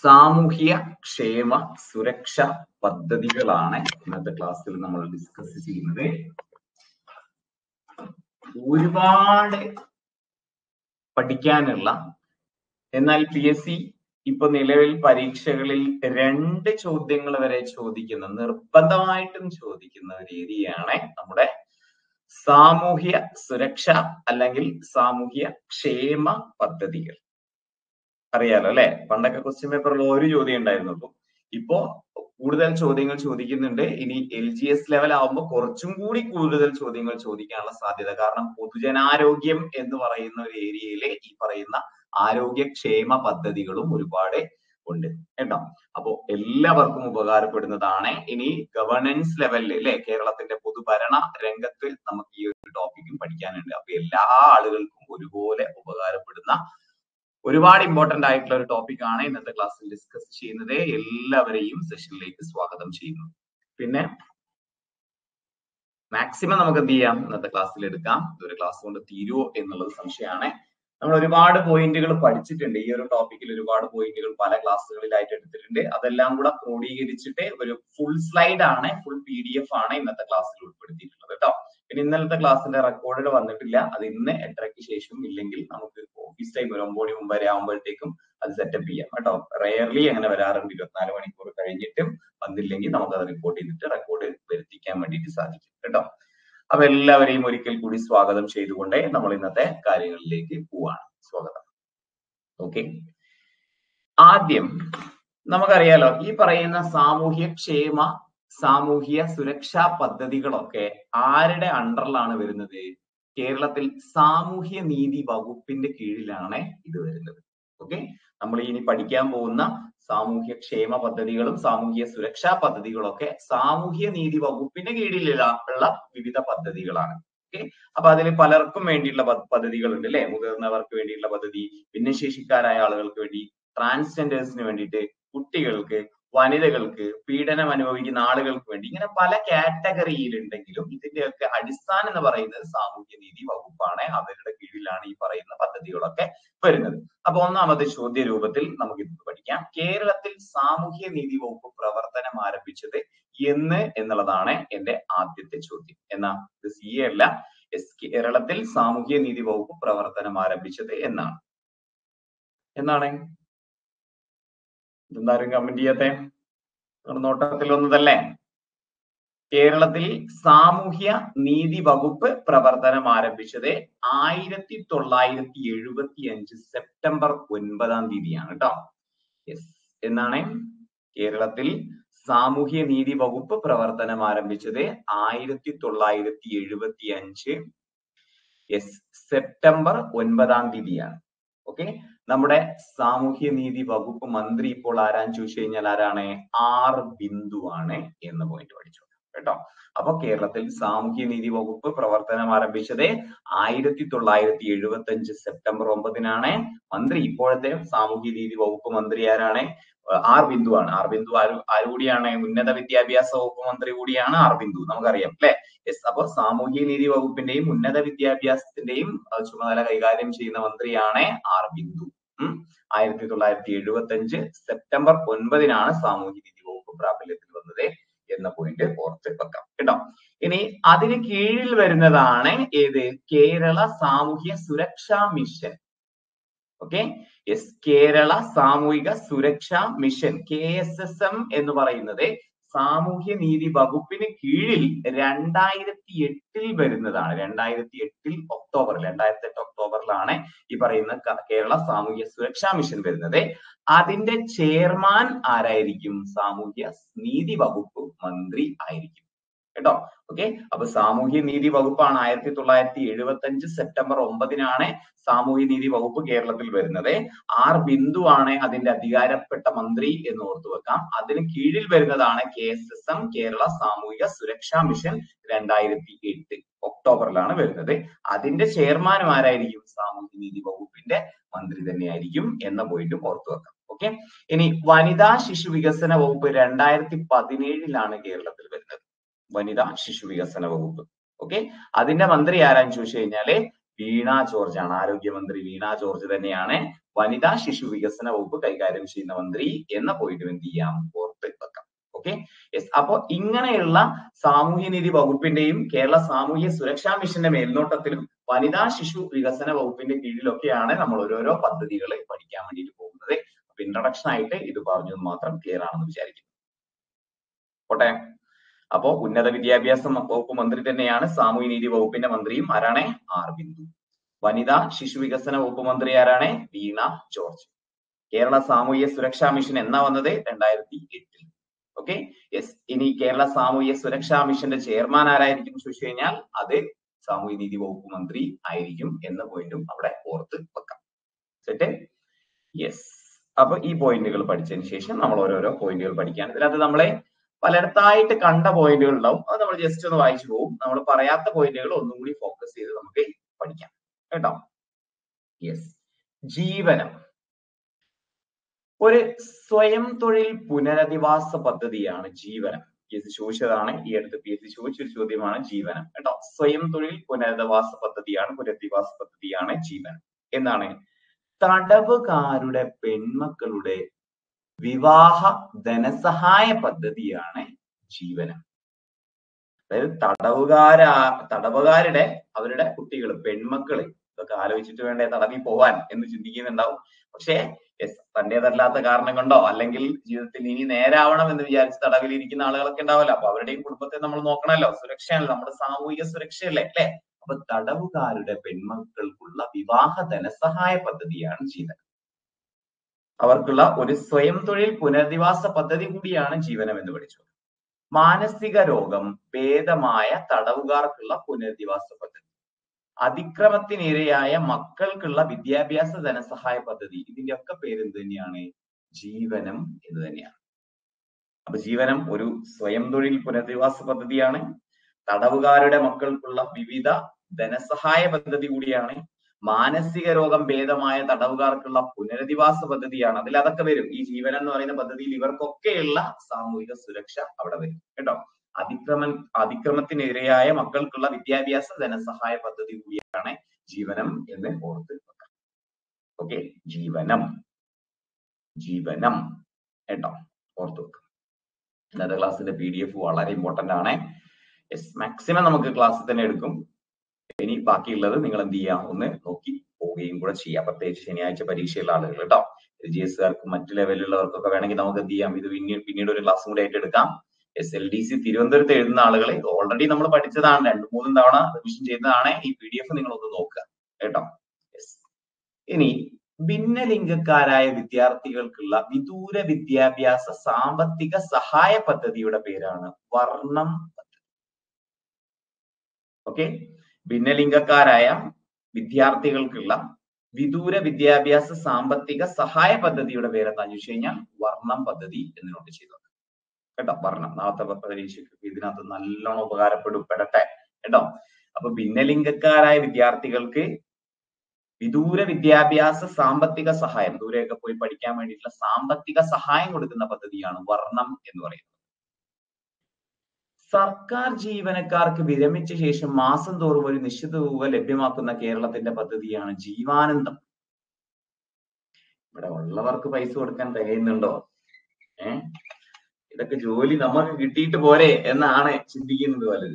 സാമൂഹ്യ ക്ഷേമ സുരക്ഷ പദ്ധതികളാണ് ഇന്നത്തെ ക്ലാസ്സിൽ നമ്മൾ ഡിസ്കസ് ചെയ്യുന്നത് ഒരുപാട് പഠിക്കാനുള്ള എന്നാൽ പി എസ് സി ഇപ്പൊ നിലവിൽ പരീക്ഷകളിൽ രണ്ട് ചോദ്യങ്ങൾ വരെ ചോദിക്കുന്ന നിർബന്ധമായിട്ടും ചോദിക്കുന്ന ഒരു ഏരിയയാണ് നമ്മുടെ സാമൂഹ്യ സുരക്ഷ അല്ലെങ്കിൽ സാമൂഹ്യ ക്ഷേമ പദ്ധതികൾ അറിയാലോ അല്ലെ പണ്ടൊക്കെ ക്വസ്റ്റ്യൻ പേപ്പറിൽ ഒരു ചോദ്യം ഉണ്ടായിരുന്നുള്ളൂ ഇപ്പോ കൂടുതൽ ചോദ്യങ്ങൾ ചോദിക്കുന്നുണ്ട് ഇനി എൽ ജി എസ് ലെവൽ ആവുമ്പോൾ കുറച്ചും കൂടി കൂടുതൽ ചോദ്യങ്ങൾ ചോദിക്കാനുള്ള സാധ്യത കാരണം പൊതുജനാരോഗ്യം എന്ന് പറയുന്ന ഒരു ഏരിയയിലെ ഈ പറയുന്ന ആരോഗ്യക്ഷേമ പദ്ധതികളും ഒരുപാട് ഉണ്ട് കേട്ടോ അപ്പോ എല്ലാവർക്കും ഉപകാരപ്പെടുന്നതാണ് ഇനി ഗവേണൻസ് ലെവലിൽ അല്ലെ കേരളത്തിന്റെ പൊതുഭരണ രംഗത്ത് നമുക്ക് ഈ ഒരു ടോപ്പിക്കും പഠിക്കാനുണ്ട് അപ്പൊ എല്ലാ ആളുകൾക്കും ഒരുപോലെ ഉപകാരപ്പെടുന്ന ഒരുപാട് ഇമ്പോർട്ടന്റ് ആയിട്ടുള്ള ഒരു ടോപ്പിക് ആണ് ഇന്നത്തെ ക്ലാസ്സിൽ ഡിസ്കസ് ചെയ്യുന്നത് എല്ലാവരെയും സെഷനിലേക്ക് സ്വാഗതം ചെയ്യുന്നു പിന്നെ മാക്സിമം നമുക്ക് എന്ത് ചെയ്യാം ഇന്നത്തെ ക്ലാസ്സിൽ എടുക്കാം ഇതൊരു ക്ലാസ് കൊണ്ട് തീരുവോ എന്നുള്ളത് സംശയമാണ് നമ്മൾ ഒരുപാട് പോയിന്റുകൾ പഠിച്ചിട്ടുണ്ട് ഈ ഒരു ടോപ്പിക്കിൽ ഒരുപാട് പോയിന്റുകൾ പല ക്ലാസ്സുകളിലായിട്ട് എടുത്തിട്ടുണ്ട് അതെല്ലാം കൂടെ ക്രോഡീകരിച്ചിട്ട് ഒരു ഫുൾ സ്ലൈഡ് ആണ് ഫുൾ പി ഡി എഫ് ആണ് ഇന്നത്തെ ക്ലാസ്സിൽ ഉൾപ്പെടുത്തിയിട്ടുള്ളത് കേട്ടോ പിന്നെ ഇന്നലത്തെ ക്ലാസ്സിന്റെ റെക്കോർഡ് വന്നിട്ടില്ല അത് ഇന്ന് എട്ടരയ്ക്ക് ശേഷം ഇല്ലെങ്കിൽ നമുക്ക് ഓഫീസ് ടൈം ഒരു ഒമ്പത് മണി മുമ്പ് വരെ ആകുമ്പോഴത്തേക്കും അത് സെറ്റപ്പ് ചെയ്യാം കേട്ടോ റെയർലി അങ്ങനെ വരാറുണ്ട് ഇരുപത്തിനാല് മണിക്കൂർ കഴിഞ്ഞിട്ടും വന്നില്ലെങ്കിൽ നമുക്ക് അത് റിപ്പോർട്ട് ചെയ്തിട്ട് റെക്കോർഡ് വരുത്തിക്കാൻ വേണ്ടിയിട്ട് സാധിക്കും കേട്ടോ അപ്പൊ എല്ലാവരെയും ഒരിക്കൽ കൂടി സ്വാഗതം ചെയ്തുകൊണ്ട് നമ്മൾ ഇന്നത്തെ കാര്യങ്ങളിലേക്ക് പോവാണ് സ്വാഗതം ഓക്കെ ആദ്യം നമുക്കറിയാലോ ഈ പറയുന്ന സാമൂഹ്യ ക്ഷേമ സാമൂഹ്യ സുരക്ഷാ പദ്ധതികളൊക്കെ ആരുടെ അണ്ടറിലാണ് വരുന്നത് കേരളത്തിൽ സാമൂഹ്യ നീതി വകുപ്പിന്റെ കീഴിലാണ് ഇത് വരുന്നത് ഓക്കെ നമ്മൾ ഇനി പഠിക്കാൻ പോകുന്ന സാമൂഹ്യ ക്ഷേമ പദ്ധതികളും സാമൂഹ്യ സുരക്ഷാ പദ്ധതികളൊക്കെ സാമൂഹ്യ നീതി വകുപ്പിന്റെ കീഴിലുള്ള ഉള്ള വിവിധ പദ്ധതികളാണ് ഓക്കെ അപ്പൊ അതിൽ പലർക്കും വേണ്ടിയിട്ടുള്ള പദ്ധതികൾ ഉണ്ട് അല്ലെ മുതിർന്നവർക്ക് വേണ്ടിയിട്ടുള്ള പദ്ധതി ഭിന്നശേഷിക്കാരായ ആളുകൾക്ക് വേണ്ടി ട്രാൻസ്ജെൻഡേഴ്സിന് വേണ്ടിയിട്ട് കുട്ടികൾക്ക് വനിതകൾക്ക് പീഡനം അനുഭവിക്കുന്ന ആളുകൾക്ക് വേണ്ടി ഇങ്ങനെ പല കാറ്റഗറിയിൽ ഉണ്ടെങ്കിലും ഇതിന്റെയൊക്കെ അടിസ്ഥാനം എന്ന് പറയുന്നത് സാമൂഹ്യ നീതി വകുപ്പാണ് അവരുടെ കീഴിലാണ് ഈ പറയുന്ന പദ്ധതികളൊക്കെ വരുന്നത് അപ്പൊ ഒന്നാമത്തെ ചോദ്യ രൂപത്തിൽ നമുക്ക് ഇത് പഠിക്കാം കേരളത്തിൽ സാമൂഹ്യ നീതി വകുപ്പ് പ്രവർത്തനം ആരംഭിച്ചത് എന്ന് എന്നുള്ളതാണ് എന്റെ ആദ്യത്തെ ചോദ്യം എന്നാ ഇത് സി എ അല്ല എസ് കേരളത്തിൽ സാമൂഹ്യ നീതി വകുപ്പ് പ്രവർത്തനം ആരംഭിച്ചത് എന്നാണ് എന്നാണ് എന്തായാലും കമന്റ് ചെയ്യാത്തെ നോട്ടത്തിൽ വന്നതല്ലേ കേരളത്തിൽ സാമൂഹ്യ നീതി വകുപ്പ് പ്രവർത്തനം ആരംഭിച്ചത് ആയിരത്തി തൊള്ളായിരത്തി എഴുപത്തി അഞ്ച് സെപ്റ്റംബർ ഒൻപതാം തീയതിയാണ് കേട്ടോ യെസ് എന്നാണ് കേരളത്തിൽ സാമൂഹ്യ നീതി വകുപ്പ് പ്രവർത്തനം ആരംഭിച്ചത് ആയിരത്തി തൊള്ളായിരത്തി എഴുപത്തി അഞ്ച് യെസ് സെപ്റ്റംബർ ഒൻപതാം തീയതിയാണ് ഓക്കെ നമ്മുടെ സാമൂഹ്യ നീതി വകുപ്പ് മന്ത്രി ഇപ്പോൾ ആരാന്ന് ചോദിച്ചു കഴിഞ്ഞാൽ ആരാണ് ആർ ബിന്ദു ആണ് എന്ന പോയിന്റ് പഠിച്ചു കേട്ടോ അപ്പൊ കേരളത്തിൽ സാമൂഹ്യ നീതി വകുപ്പ് പ്രവർത്തനം ആരംഭിച്ചത് ആയിരത്തി തൊള്ളായിരത്തി എഴുപത്തി അഞ്ച് സെപ്റ്റംബർ ഒമ്പതിനാണ് മന്ത്രി ഇപ്പോഴത്തെ സാമൂഹ്യ നീതി വകുപ്പ് മന്ത്രി ആരാണ് ആർ ബിന്ദു ആണ് ആർ ബിന്ദു ആര് ആര് കൂടിയാണ് ഉന്നത വിദ്യാഭ്യാസ വകുപ്പ് മന്ത്രി കൂടിയാണ് ആർ ബിന്ദു നമുക്കറിയാം അല്ലെ യെസ് അപ്പൊ സാമൂഹ്യ നീതി വകുപ്പിന്റെയും ഉന്നത വിദ്യാഭ്യാസത്തിന്റെയും ചുമതല കൈകാര്യം ചെയ്യുന്ന മന്ത്രിയാണ് ആർ ബിന്ദു ഉം ആയിരത്തി തൊള്ളായിരത്തി എഴുപത്തി അഞ്ച് സെപ്റ്റംബർ ഒൻപതിനാണ് സാമൂഹ്യ നീതി വകുപ്പ് പ്രാബല്യത്തിൽ വന്നത് എന്ന പോയിന്റ് ഓർത്ത് വെക്കാം കേട്ടോ ഇനി അതിന് കീഴിൽ വരുന്നതാണ് ഏത് കേരള സാമൂഹ്യ സുരക്ഷാ മിഷൻ ഓക്കെ യെസ് കേരള സാമൂഹിക സുരക്ഷാ mission K S S M എന്ന് പറയുന്നത് സാമൂഹ്യ നീതി വകുപ്പിന് കീഴിൽ രണ്ടായിരത്തി എട്ടിൽ വരുന്നതാണ് രണ്ടായിരത്തി എട്ടിൽ ഒക്ടോബറിൽ രണ്ടായിരത്തി എട്ട് ഒക്ടോബറിലാണ് ഈ പറയുന്ന കേരള സാമൂഹ്യ സുരക്ഷാ മിഷൻ വരുന്നത് അതിന്റെ ചെയർമാൻ ആരായിരിക്കും സാമൂഹ്യ നീതി വകുപ്പ് മന്ത്രി ആയിരിക്കും കേട്ടോ ഓക്കെ അപ്പൊ സാമൂഹ്യ നീതി വകുപ്പാണ് ആയിരത്തി തൊള്ളായിരത്തി എഴുപത്തി അഞ്ച് സെപ്റ്റംബർ ഒമ്പതിനാണ് സാമൂഹ്യ നീതി വകുപ്പ് കേരളത്തിൽ വരുന്നത് ആർ ബിന്ദു ആണ് അതിന്റെ അധികാരപ്പെട്ട മന്ത്രി എന്ന് ഓർത്തു വെക്കാം അതിന് കീഴിൽ വരുന്നതാണ് K S S M Kerala സാമൂഹിക സുരക്ഷാ മിഷൻ രണ്ടായിരത്തി എട്ട് ഒക്ടോബറിലാണ് വരുന്നത് അതിന്റെ ചെയർമാനും ആരായിരിക്കും സാമൂഹ്യ നീതി വകുപ്പിന്റെ മന്ത്രി തന്നെയായിരിക്കും എന്ന പോയിന്റും ഓർത്തു വെക്കാം ഓക്കെ ഇനി വനിതാ ശിശു വികസന വകുപ്പ് രണ്ടായിരത്തി പതിനേഴിലാണ് കേരളത്തിൽ വരുന്നത് വനിതാ ശിശു വികസന വകുപ്പ് ഓക്കെ അതിന്റെ മന്ത്രി ആരാന്ന് ചോദിച്ചു കഴിഞ്ഞാല് വീണ ജോർജ് ആണ് ആരോഗ്യമന്ത്രി വീണ ജോർജ് തന്നെയാണ് വനിതാ ശിശു വികസന വകുപ്പ് കൈകാര്യം ചെയ്യുന്ന മന്ത്രി എന്ന പോയിന്റ് എന്ത് ചെയ്യാം ഓർത്ത് വെക്കാം ഓക്കെ യെസ് അപ്പോ ഇങ്ങനെയുള്ള സാമൂഹ്യനീതി വകുപ്പിന്റെയും കേരള സാമൂഹ്യ സുരക്ഷാ മിഷന്റെ മേൽനോട്ടത്തിലും വനിതാ ശിശു വികസന വകുപ്പിന്റെ കീഴിലൊക്കെയാണ് നമ്മൾ ഓരോരോ പദ്ധതികൾ പഠിക്കാൻ വേണ്ടിയിട്ട് പോകുന്നത് അപ്പൊ ഇൻട്രഡക്ഷൻ ആയിട്ട് ഇത് പറഞ്ഞു എന്ന് മാത്രം ക്ലിയർ ആണെന്ന് വിചാരിക്കുന്നു പോട്ടെ അപ്പോ ഉന്നത വിദ്യാഭ്യാസ വകുപ്പ് മന്ത്രി തന്നെയാണ് സാമൂഹ്യനീതി വകുപ്പിന്റെ മന്ത്രിയും ആരാണ് ആർ ബിന്ദു വനിതാ ശിശു വികസന വകുപ്പ് മന്ത്രി ആരാണ് വീണ ജോർജ് കേരള സാമൂഹ്യ സുരക്ഷാ മിഷൻ എന്നാ വന്നത് രണ്ടായിരത്തി എട്ടിൽ ഓക്കെ യെസ് ഇനി കേരള സാമൂഹ്യ സുരക്ഷാ മിഷന്റെ ചെയർമാൻ ആരായിരിക്കും ചോദിച്ചു കഴിഞ്ഞാൽ അത് സാമൂഹ്യനീതി വകുപ്പ് മന്ത്രി ആയിരിക്കും എന്ന പോയിന്റും അവിടെ ഓർത്ത് വെക്കാം സെറ്റ് യെസ് അപ്പൊ ഈ പോയിന്റുകൾ പഠിച്ചതിന് ശേഷം നമ്മൾ ഓരോരോ പോയിന്റുകൾ പഠിക്കുകയാണ് ഇതിനകത്ത് നമ്മളെ പലയിടത്തായിട്ട് കണ്ട പോയിന്റുകൾ ഉണ്ടാവും അത് നമ്മൾ ജസ്റ്റ് ഒന്ന് വായിച്ചു പോകും നമ്മൾ പറയാത്ത പോയിന്റുകൾ ഒന്നും കൂടി ഫോക്കസ് ചെയ്ത് നമുക്ക് പഠിക്കാം കേട്ടോ യെസ് ജീവനം ഒരു സ്വയം തൊഴിൽ പുനരധിവാസ പദ്ധതിയാണ് ജീവനം പി എസ് സി ചോദിച്ചതാണ് ഈ അടുത്ത് പി എസ് സി ചോദിച്ചൊരു ചോദ്യമാണ് ജീവനം കേട്ടോ സ്വയം തൊഴിൽ പുനരധിവാസ പദ്ധതിയാണ് പുനരധിവാസ പദ്ധതിയാണ് ജീവനം എന്താണ് തടവുകാരുടെ പെൺമക്കളുടെ വിവാഹ ധനസഹായ പദ്ധതിയാണ് ജീവനം അതായത് തടവുകാരാ തടവുകാരുടെ അവരുടെ കുട്ടികൾ പെൺമക്കള് ഇതൊക്കെ ആലോചിച്ചിട്ട് വേണ്ടേ തടവിൽ പോവാൻ എന്ന് ചിന്തിക്കുന്നുണ്ടാവും പക്ഷേ യെസ് തന്റേതല്ലാത്ത കാരണം കൊണ്ടോ അല്ലെങ്കിൽ ജീവിതത്തിൽ ഇനി നേരാവണം എന്ന് വിചാരിച്ച് തടവിലിരിക്കുന്ന ആളുകളൊക്കെ ഉണ്ടാവല്ലോ അപ്പൊ അവരുടെയും കുടുംബത്തെ നമ്മൾ നോക്കണമല്ലോ സുരക്ഷയാണല്ലോ നമ്മുടെ സാമൂഹിക സുരക്ഷയല്ലേ അല്ലെ അപ്പൊ തടവുകാരുടെ പെൺമക്കൾക്കുള്ള വിവാഹ ധനസഹായ പദ്ധതിയാണ് ജീവനം അവർക്കുള്ള ഒരു സ്വയം തൊഴിൽ പുനരധിവാസ പദ്ധതി കൂടിയാണ് ജീവനം എന്ന് പഠിച്ചു മാനസിക രോഗം ഭേദമായ തടവുകാർക്കുള്ള പുനരധിവാസ പദ്ധതി അതിക്രമത്തിനിരയായ മക്കൾക്കുള്ള വിദ്യാഭ്യാസ ധനസഹായ പദ്ധതി ഇതിന്റെ ഒക്കെ പേര് എന്ത് തന്നെയാണ് ജീവനം എന്ന് തന്നെയാണ് അപ്പൊ ജീവനം ഒരു സ്വയം തൊഴിൽ പുനരധിവാസ പദ്ധതിയാണ് തടവുകാരുടെ മക്കൾക്കുള്ള വിവിധ ധനസഹായ പദ്ധതി കൂടിയാണ് മാനസിക രോഗം ഭേദമായ തടവുകാർക്കുള്ള പുനരധിവാസ പദ്ധതിയാണ് അതിൽ അതൊക്കെ വരും ഈ ജീവനം എന്ന് പറയുന്ന പദ്ധതിയിൽ ഇവർക്കൊക്കെയുള്ള സാമൂഹിക സുരക്ഷ അവിടെ വരും കേട്ടോ അതിക്രമ അതിക്രമത്തിനിരയായ മക്കൾക്കുള്ള വിദ്യാഭ്യാസ ധനസഹായ പദ്ധതി കൂടിയാണ് ജീവനം എന്ന് ഓർത്ത് വെക്കാം ഓക്കെ ജീവനം ജീവനം കേട്ടോ ഓർത്ത് വെക്കാം ഇന്നത്തെ ക്ലാസ്സിന്റെ പി ഡി എഫ് വളരെ ഇമ്പോർട്ടന്റ് ആണ് യെസ് മാക്സിമം നമുക്ക് ക്ലാസ്സിൽ തന്നെ എടുക്കും ഇനി ബാക്കിയുള്ളത് നിങ്ങൾ എന്ത് ചെയ്യാം ഒന്ന് നോക്കി പോവുകയും കൂടെ ചെയ്യാം പ്രത്യേകിച്ച് ശനിയാഴ്ച പരീക്ഷയുള്ള ആളുകൾ കേട്ടോ ജി എസ് കാർക്കും മറ്റു ലെവലിലുള്ളവർക്കൊക്കെ വേണമെങ്കിൽ നമുക്ക് എന്ത് ചെയ്യാം ഇത് പിന്നീട് പിന്നീട് ഒരു ക്ലാസ്സും കൂടെ ആയിട്ട് എടുക്കാം എസ് എൽ ഡി സി തിരുവനന്തപുരത്ത് എഴുതുന്ന ആളുകളെ ഓൾറെഡി നമ്മൾ പഠിച്ചതാണ് രണ്ടു മൂന്നും തവണ റിവിഷൻ ചെയ്തതാണ് ഈ പി ഡി എഫ് നിങ്ങൾ ഒന്ന് നോക്കുക കേട്ടോ യെസ് ഇനി ഭിന്നലിംഗക്കാരായ വിദ്യാർത്ഥികൾക്കുള്ള വിദൂര വിദ്യാഭ്യാസ സാമ്പത്തിക സഹായ പദ്ധതിയുടെ പേരാണ് വർണ്ണം പദ്ധതി ഓക്കെ ഭിന്നലിംഗക്കാരായ വിദ്യാർത്ഥികൾക്കുള്ള വിദൂര വിദ്യാഭ്യാസ സാമ്പത്തിക സഹായ പദ്ധതിയുടെ പേര് എന്താണെന്ന് ചോദിച്ചു കഴിഞ്ഞാൽ വർണ്ണം പദ്ധതി എന്ന് നോട്ട് ചെയ്തത് കേട്ടോ വർണ്ണം നാളത്തെ പരീക്ഷയ്ക്ക് ഇതിനകത്ത് നല്ലോണം ഉപകാരപ്പെടും പെടട്ടെ കേട്ടോ അപ്പൊ ഭിന്നലിംഗക്കാരായ വിദ്യാർത്ഥികൾക്ക് വിദൂര വിദ്യാഭ്യാസ സാമ്പത്തിക സഹായം ദൂരെയൊക്കെ പോയി പഠിക്കാൻ വേണ്ടിയിട്ടുള്ള സാമ്പത്തിക സഹായം കൊടുക്കുന്ന പദ്ധതിയാണ് വർണ്ണം എന്ന് പറയുന്നത് സർക്കാർ ജീവനക്കാർക്ക് വിരമിച്ച ശേഷം മാസം തോറും ഒരു നിശ്ചിത തുക ലഭ്യമാക്കുന്ന കേരളത്തിന്റെ പദ്ധതിയാണ് ജീവാനന്ദം ഇവിടെ ഉള്ളവർക്ക് പൈസ കൊടുക്കാൻ തികയുന്നുണ്ടോ ഏ ഇതൊക്കെ ജോലി നമുക്ക് കിട്ടിയിട്ട് പോരെ എന്നാണ് ചിന്തിക്കുന്നത് പലരും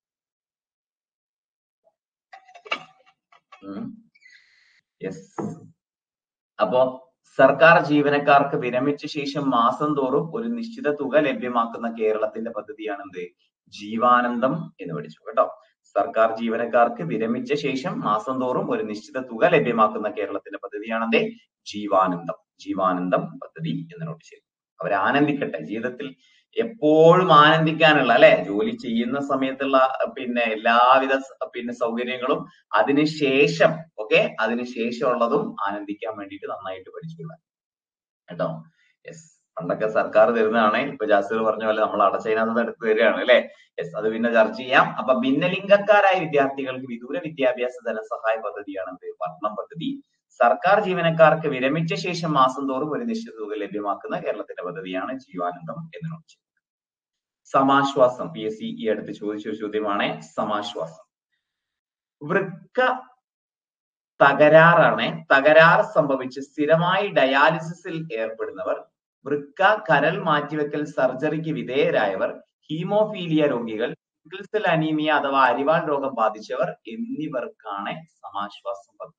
യെസ് അപ്പോ സർക്കാർ ജീവനക്കാർക്ക് വിരമിച്ച ശേഷം മാസം തോറും ഒരു നിശ്ചിത തുക ലഭ്യമാക്കുന്ന കേരളത്തിന്റെ പദ്ധതിയാണ് എന്ത് ജീവാനന്ദം എന്ന് പഠിച്ചു കേട്ടോ സർക്കാർ ജീവനക്കാർക്ക് വിരമിച്ച ശേഷം മാസം തോറും ഒരു നിശ്ചിത തുക ലഭ്യമാക്കുന്ന കേരളത്തിന്റെ പദ്ധതിയാണ് എന്ത് ജീവാനന്ദം ജീവാനന്ദം പദ്ധതി എന്ന് നോട്ട് ചെയ്തു അവർ ആനന്ദിക്കട്ടെ ജീവിതത്തിൽ എപ്പോഴും ആനന്ദിക്കാനുള്ള അല്ലെ ജോലി ചെയ്യുന്ന സമയത്തുള്ള പിന്നെ എല്ലാവിധ പിന്നെ സൗകര്യങ്ങളും അതിനുശേഷം ഓക്കെ അതിനുശേഷമുള്ളതും ആനന്ദിക്കാൻ വേണ്ടിയിട്ട് നന്നായിട്ട് പഠിച്ചുള്ള കേട്ടോ യെസ് പണ്ടൊക്കെ സർക്കാർ തരുന്നതാണ് ഇപ്പൊ ജാസിർ പറഞ്ഞ പോലെ നമ്മൾ അടച്ചതിനകത്ത് എടുത്തു തരികയാണ് അല്ലെ യെസ് അത് പിന്നെ ചർച്ച ചെയ്യാം അപ്പൊ ഭിന്നലിംഗക്കാരായ വിദ്യാർത്ഥികൾക്ക് വിദൂര വിദ്യാഭ്യാസ ധനസഹായ പദ്ധതിയാണ് എന്ത് വർണ്ണം പദ്ധതി സർക്കാർ ജീവനക്കാർക്ക് വിരമിച്ച ശേഷം മാസം തോറും ഒരു നിശ്ചിത തുക ലഭ്യമാക്കുന്ന കേരളത്തിന്റെ പദ്ധതിയാണ് ജീവാനന്ദം എന്ന് നോക്കി സമാശ്വാസം പി എസ് സി ഈ അടുത്ത് ചോദിച്ച ഒരു ചോദ്യമാണ് സമാശ്വാസം വൃക്ക തകരാറാണ് തകരാർ സംഭവിച്ച് സ്ഥിരമായി ഡയാലിസിസിൽ ഏർപ്പെടുന്നവർ വൃക്ക കരൾ മാറ്റിവെക്കൽ സർജറിക്ക് വിധേയരായവർ ഹീമോഫീലിയ രോഗികൾ സിക്കിൾസെൽ അനീമിയ അഥവാ അരിവാൾ രോഗം ബാധിച്ചവർ എന്നിവർക്കാണ് സമാശ്വാസം പദ്ധതി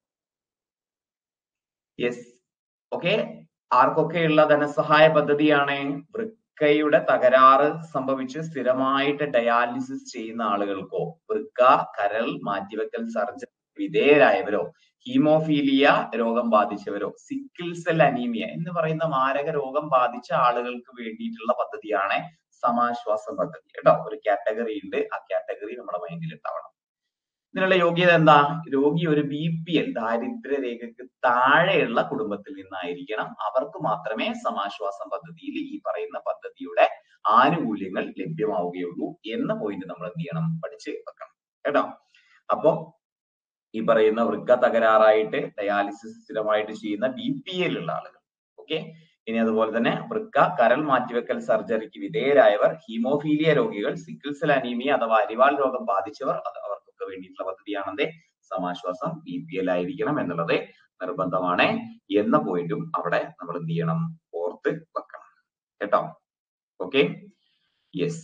യെസ് ഓക്കെ ആർക്കൊക്കെയുള്ള ധനസഹായ പദ്ധതിയാണ് വൃക്കയുടെ തകരാറ് സംഭവിച്ച് സ്ഥിരമായിട്ട് ഡയാലിസിസ് ചെയ്യുന്ന ആളുകൾക്കോ വൃക്ക കരൾ മാറ്റിവെക്കൽ സർജറി വിധേയരായവരോ ഹീമോഫീലിയ രോഗം ബാധിച്ചവരോ സിക്കിൾ സെൽ അനീമിയ എന്ന് പറയുന്ന മാരക രോഗം ബാധിച്ച ആളുകൾക്ക് വേണ്ടിയിട്ടുള്ള പദ്ധതിയാണ് സമാശ്വാസ പദ്ധതി കേട്ടോ ഒരു കാറ്റഗറി ഉണ്ട് ആ കാറ്റഗറി നമ്മുടെ മൈൻഡിൽ ഉണ്ടാവണം ഇതിനുള്ള യോഗ്യത എന്താ രോഗി ഒരു ബി പി എൽ ദാരിദ്ര്യ രേഖയ്ക്ക് താഴെയുള്ള കുടുംബത്തിൽ നിന്നായിരിക്കണം അവർക്ക് മാത്രമേ സമാശ്വാസം പദ്ധതിയിൽ ഈ പറയുന്ന പദ്ധതിയുടെ ആനുകൂല്യങ്ങൾ ലഭ്യമാവുകയുള്ളൂ എന്ന പോയിന്റ് നമ്മൾ എന്ത് ചെയ്യണം പഠിച്ച് വെക്കണം കേട്ടോ അപ്പോ ഈ പറയുന്ന വൃക്ക തകരാറായിട്ട് ഡയാലിസിസ് സ്ഥിരമായിട്ട് ചെയ്യുന്ന ബി പി എൽ ഉള്ള ആളുകൾ ഓക്കെ ഇനി അതുപോലെ തന്നെ വൃക്ക കരൾ മാറ്റിവെക്കൽ സർജറിക്ക് വിധേയരായവർ ഹീമോഫീലിയ രോഗികൾ സിക്കിൾ സെൽ അനീമിയ അഥവാ അരിവാൾ രോഗം ബാധിച്ചവർ അത് അവർക്കൊക്കെ വേണ്ടിയിട്ടുള്ള പദ്ധതിയാണെന്ന് സമാശ്വാസം ബി പി എൽ ആയിരിക്കണം എന്നുള്ളത് നിർബന്ധമാണ് എന്ന പോയിന്റും അവിടെ നമ്മൾ എന്ത് ചെയ്യണം ഓർത്ത് വെക്കണം കേട്ടോ ഓക്കെ യെസ്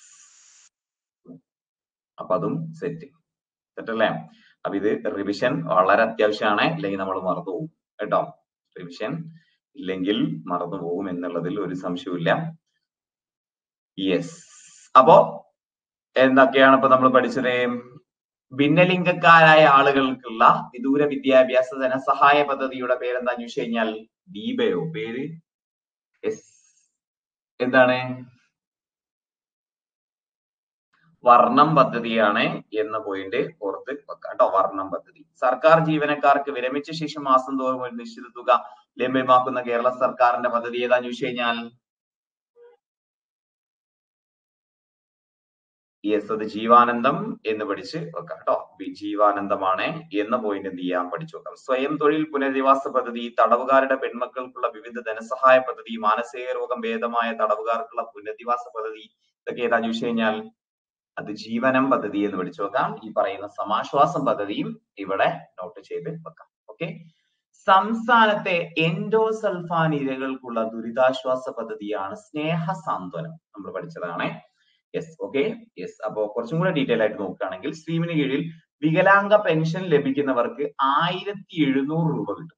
അപ്പൊ അതും സെറ്റ് സെറ്റ് അല്ലേ അപ്പൊ ഇത് റിവിഷൻ വളരെ അത്യാവശ്യമാണ് ഇല്ലെങ്കിൽ നമ്മൾ മറന്നു പോകും കേട്ടോ റിവിഷൻ ഇല്ലെങ്കിൽ മറന്നു പോകും എന്നുള്ളതിൽ ഒരു സംശയവുമില്ല യെസ് അപ്പോ എന്തൊക്കെയാണ് ഇപ്പൊ നമ്മൾ പഠിച്ചത് ഭിന്നലിംഗക്കാരായ ആളുകൾക്കുള്ള വിദൂര വിദ്യാഭ്യാസ ധനസഹായ പദ്ധതിയുടെ പേരെന്താന്ന് ചോദിച്ചു കഴിഞ്ഞാൽ ദീപയോ പേര് എസ് എന്താണ് വർണ്ണം പദ്ധതിയാണ് എന്ന പോയിന്റ് ഓർത്ത് വെക്കാം കേട്ടോ വർണ്ണം പദ്ധതി സർക്കാർ ജീവനക്കാർക്ക് വിരമിച്ച ശേഷം മാസം തോറും ഒരു നിശ്ചിത തുക ലഭ്യമാക്കുന്ന കേരള സർക്കാരിന്റെ പദ്ധതി ഏതാന്ന് ചോദിച്ചു കഴിഞ്ഞാൽ യെസ് അത് ജീവാനന്ദം എന്ന് പഠിച്ച് വെക്കാം കേട്ടോ ജീവാനന്ദമാണ് എന്ന പോയിന്റ് എന്ത് ചെയ്യാം പഠിച്ചു വെക്കാം സ്വയം തൊഴിൽ പുനരധിവാസ പദ്ധതി തടവുകാരുടെ പെൺമക്കൾക്കുള്ള വിവിധ ധനസഹായ പദ്ധതി മാനസിക രോഗം ഭേദമായ തടവുകാർക്കുള്ള പുനരധിവാസ പദ്ധതി ഇതൊക്കെ ഏതാന്ന് ചോദിച്ചു കഴിഞ്ഞാൽ അത് ജീവനം പദ്ധതി എന്ന് പഠിച്ചു വെക്കാം ഈ പറയുന്ന സമാശ്വാസം പദ്ധതിയും ഇവിടെ നോട്ട് ചെയ്ത് വെക്കാം ഓക്കെ സംസ്ഥാനത്തെ എൻഡോസൾഫാൻ ഇരകൾക്കുള്ള ദുരിതാശ്വാസ പദ്ധതിയാണ് സ്നേഹ സാന്ത്വനം നമ്മൾ പഠിച്ചതാണ് യെസ് ഓക്കെ യെസ് അപ്പോ കുറച്ചും കൂടെ ഡീറ്റെയിൽ ആയിട്ട് നോക്കുകയാണെങ്കിൽ സ്കീമിന് കീഴിൽ വികലാംഗ പെൻഷൻ ലഭിക്കുന്നവർക്ക് ആയിരത്തി എഴുന്നൂറ് രൂപ കിട്ടും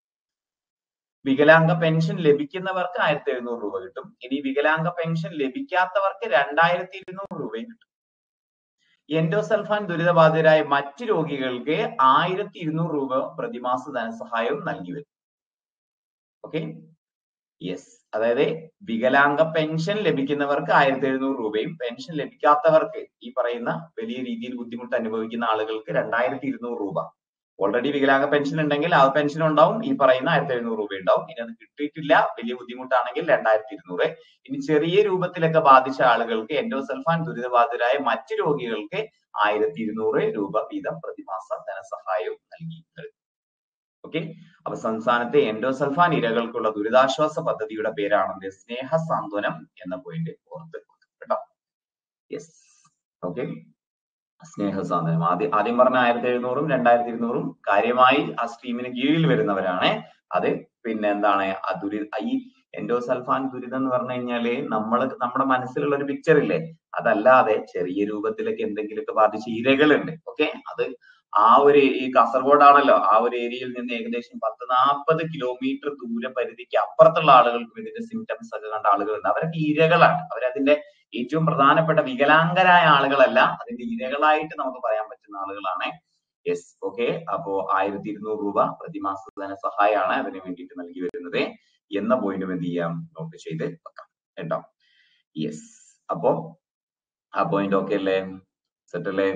വികലാംഗ പെൻഷൻ ലഭിക്കുന്നവർക്ക് ആയിരത്തി എഴുന്നൂറ് രൂപ കിട്ടും ഇനി വികലാംഗ പെൻഷൻ ലഭിക്കാത്തവർക്ക് രണ്ടായിരത്തി ഇരുന്നൂറ് രൂപയും കിട്ടും എൻഡോസൾഫാൻ ദുരിതബാധിതരായ മറ്റു രോഗികൾക്ക് ആയിരത്തി ഇരുന്നൂറ് രൂപ പ്രതിമാസ ധനസഹായവും നൽകി വരും ഓക്കെ യെസ് അതായത് വികലാംഗ പെൻഷൻ ലഭിക്കുന്നവർക്ക് ആയിരത്തി എഴുന്നൂറ് രൂപയും പെൻഷൻ ലഭിക്കാത്തവർക്ക് ഈ പറയുന്ന വലിയ രീതിയിൽ ബുദ്ധിമുട്ട് അനുഭവിക്കുന്ന ആളുകൾക്ക് രണ്ടായിരത്തി ഇരുന്നൂറ് രൂപ ഓൾറെഡി വികലാംഗ പെൻഷൻ ഉണ്ടെങ്കിൽ ആ പെൻഷൻ ഉണ്ടാവും ഈ പറയുന്ന ആയിരത്തി എഴുന്നൂറ് രൂപ ഉണ്ടാവും ഇനി അത് കിട്ടിയിട്ടില്ല വലിയ ബുദ്ധിമുട്ടാണെങ്കിൽ രണ്ടായിരത്തി ഇരുന്നൂറ് ഇനി ചെറിയ രൂപത്തിലൊക്കെ ബാധിച്ച ആളുകൾക്ക് എൻഡോസൾഫാൻ ദുരിതബാധിതരായ മറ്റു രോഗികൾക്ക് ആയിരത്തി ഇരുന്നൂറ് രൂപ വീതം പ്രതിമാസ ധനസഹായവും നൽകി ഓക്കെ അപ്പൊ സംസ്ഥാനത്തെ എൻഡോസൾഫാൻ ഇരകൾക്കുള്ള ദുരിതാശ്വാസ പദ്ധതിയുടെ പേരാണ് സ്നേഹ സാന്ത്വനം എന്ന പോയിന്റ് ഓർത്ത് കേട്ടോ യെസ് ഓക്കെ സ്നേഹ സാന്ത്വനം ആദ്യം ആദ്യം പറഞ്ഞ ആയിരത്തി എഴുന്നൂറും രണ്ടായിരത്തി ഇരുന്നൂറും കാര്യമായി ആ സ്ട്രീമിന് കീഴിൽ വരുന്നവരാണ് അത് പിന്നെ എന്താണ് ആ ദുരി ഈ എൻഡോസൾഫാൻ ദുരിതം എന്ന് പറഞ്ഞു കഴിഞ്ഞാല് നമ്മൾ നമ്മുടെ മനസ്സിലുള്ള ഒരു പിക്ചർ ഇല്ലേ അതല്ലാതെ ചെറിയ രൂപത്തിലൊക്കെ എന്തെങ്കിലുമൊക്കെ ബാധിച്ച ഇരകളുണ്ട് ഓക്കെ അത് ആ ഒരു ഈ കാസർഗോഡാണല്ലോ ആ ഒരു ഏരിയയിൽ നിന്ന് ഏകദേശം പത്ത് നാൽപ്പത് കിലോമീറ്റർ ദൂര പരിധിക്ക് അപ്പുറത്തുള്ള ആളുകൾക്കും ഇതിന്റെ സിംറ്റംസ് ഒക്കെ കണ്ട ആളുകളുണ്ട് അവരൊക്കെ ഇരകളാണ് അവരതിന്റെ ഏറ്റവും പ്രധാനപ്പെട്ട വികലാംഗരായ ആളുകളല്ല അതിന്റെ ഇരകളായിട്ട് നമുക്ക് പറയാൻ പറ്റുന്ന ആളുകളാണ് യെസ് ഓക്കെ അപ്പോ ആയിരത്തി ഇരുന്നൂറ് രൂപ പ്രതിമാസ ധനസഹായമാണ് അതിന് വേണ്ടിയിട്ട് നൽകി വരുന്നത് എന്ന പോയിന്റും എന്ത് ചെയ്യാം നോട്ട് ചെയ്ത് വെക്കാം കേട്ടോ യെസ് അപ്പോ ആ പോയിന്റ് ഓക്കെ അല്ലേ സെറ്റ് അല്ലേ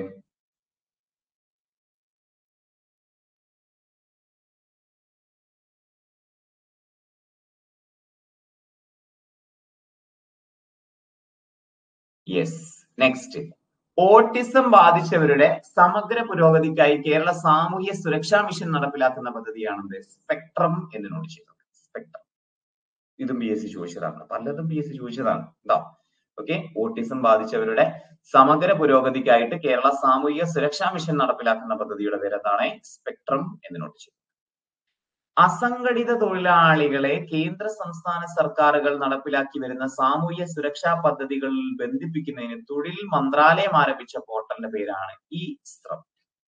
യെസ് നെക്സ്റ്റ് ഓട്ടിസം ബാധിച്ചവരുടെ സമഗ്ര പുരോഗതിക്കായി കേരള സാമൂഹ്യ സുരക്ഷാ മിഷൻ നടപ്പിലാക്കുന്ന പദ്ധതിയാണെന്ത് സ്പെക്ട്രം എന്ന് നോട്ട് ചെയ്യുന്നത് സ്പെക്ട്രം ഇതും പി എസ് സി ചോദിച്ചതാണ് പലതും പി എസ് സി ചോദിച്ചതാണ് കേട്ടോ ഓക്കെ ഓട്ടിസം ബാധിച്ചവരുടെ സമഗ്ര പുരോഗതിക്കായിട്ട് കേരള സാമൂഹിക സുരക്ഷാ മിഷൻ നടപ്പിലാക്കുന്ന പദ്ധതിയുടെ പേര് എന്താണ് സ്പെക്ട്രം എന്ന് നോട്ട് ചെയ്യും അസംഘടിത തൊഴിലാളികളെ കേന്ദ്ര സംസ്ഥാന സർക്കാരുകൾ നടപ്പിലാക്കി വരുന്ന സാമൂഹ്യ സുരക്ഷാ പദ്ധതികളിൽ ബന്ധിപ്പിക്കുന്നതിന് തൊഴിൽ മന്ത്രാലയം ആരംഭിച്ച പോർട്ടലിന്റെ പേരാണ് ഈ സ്ത്രം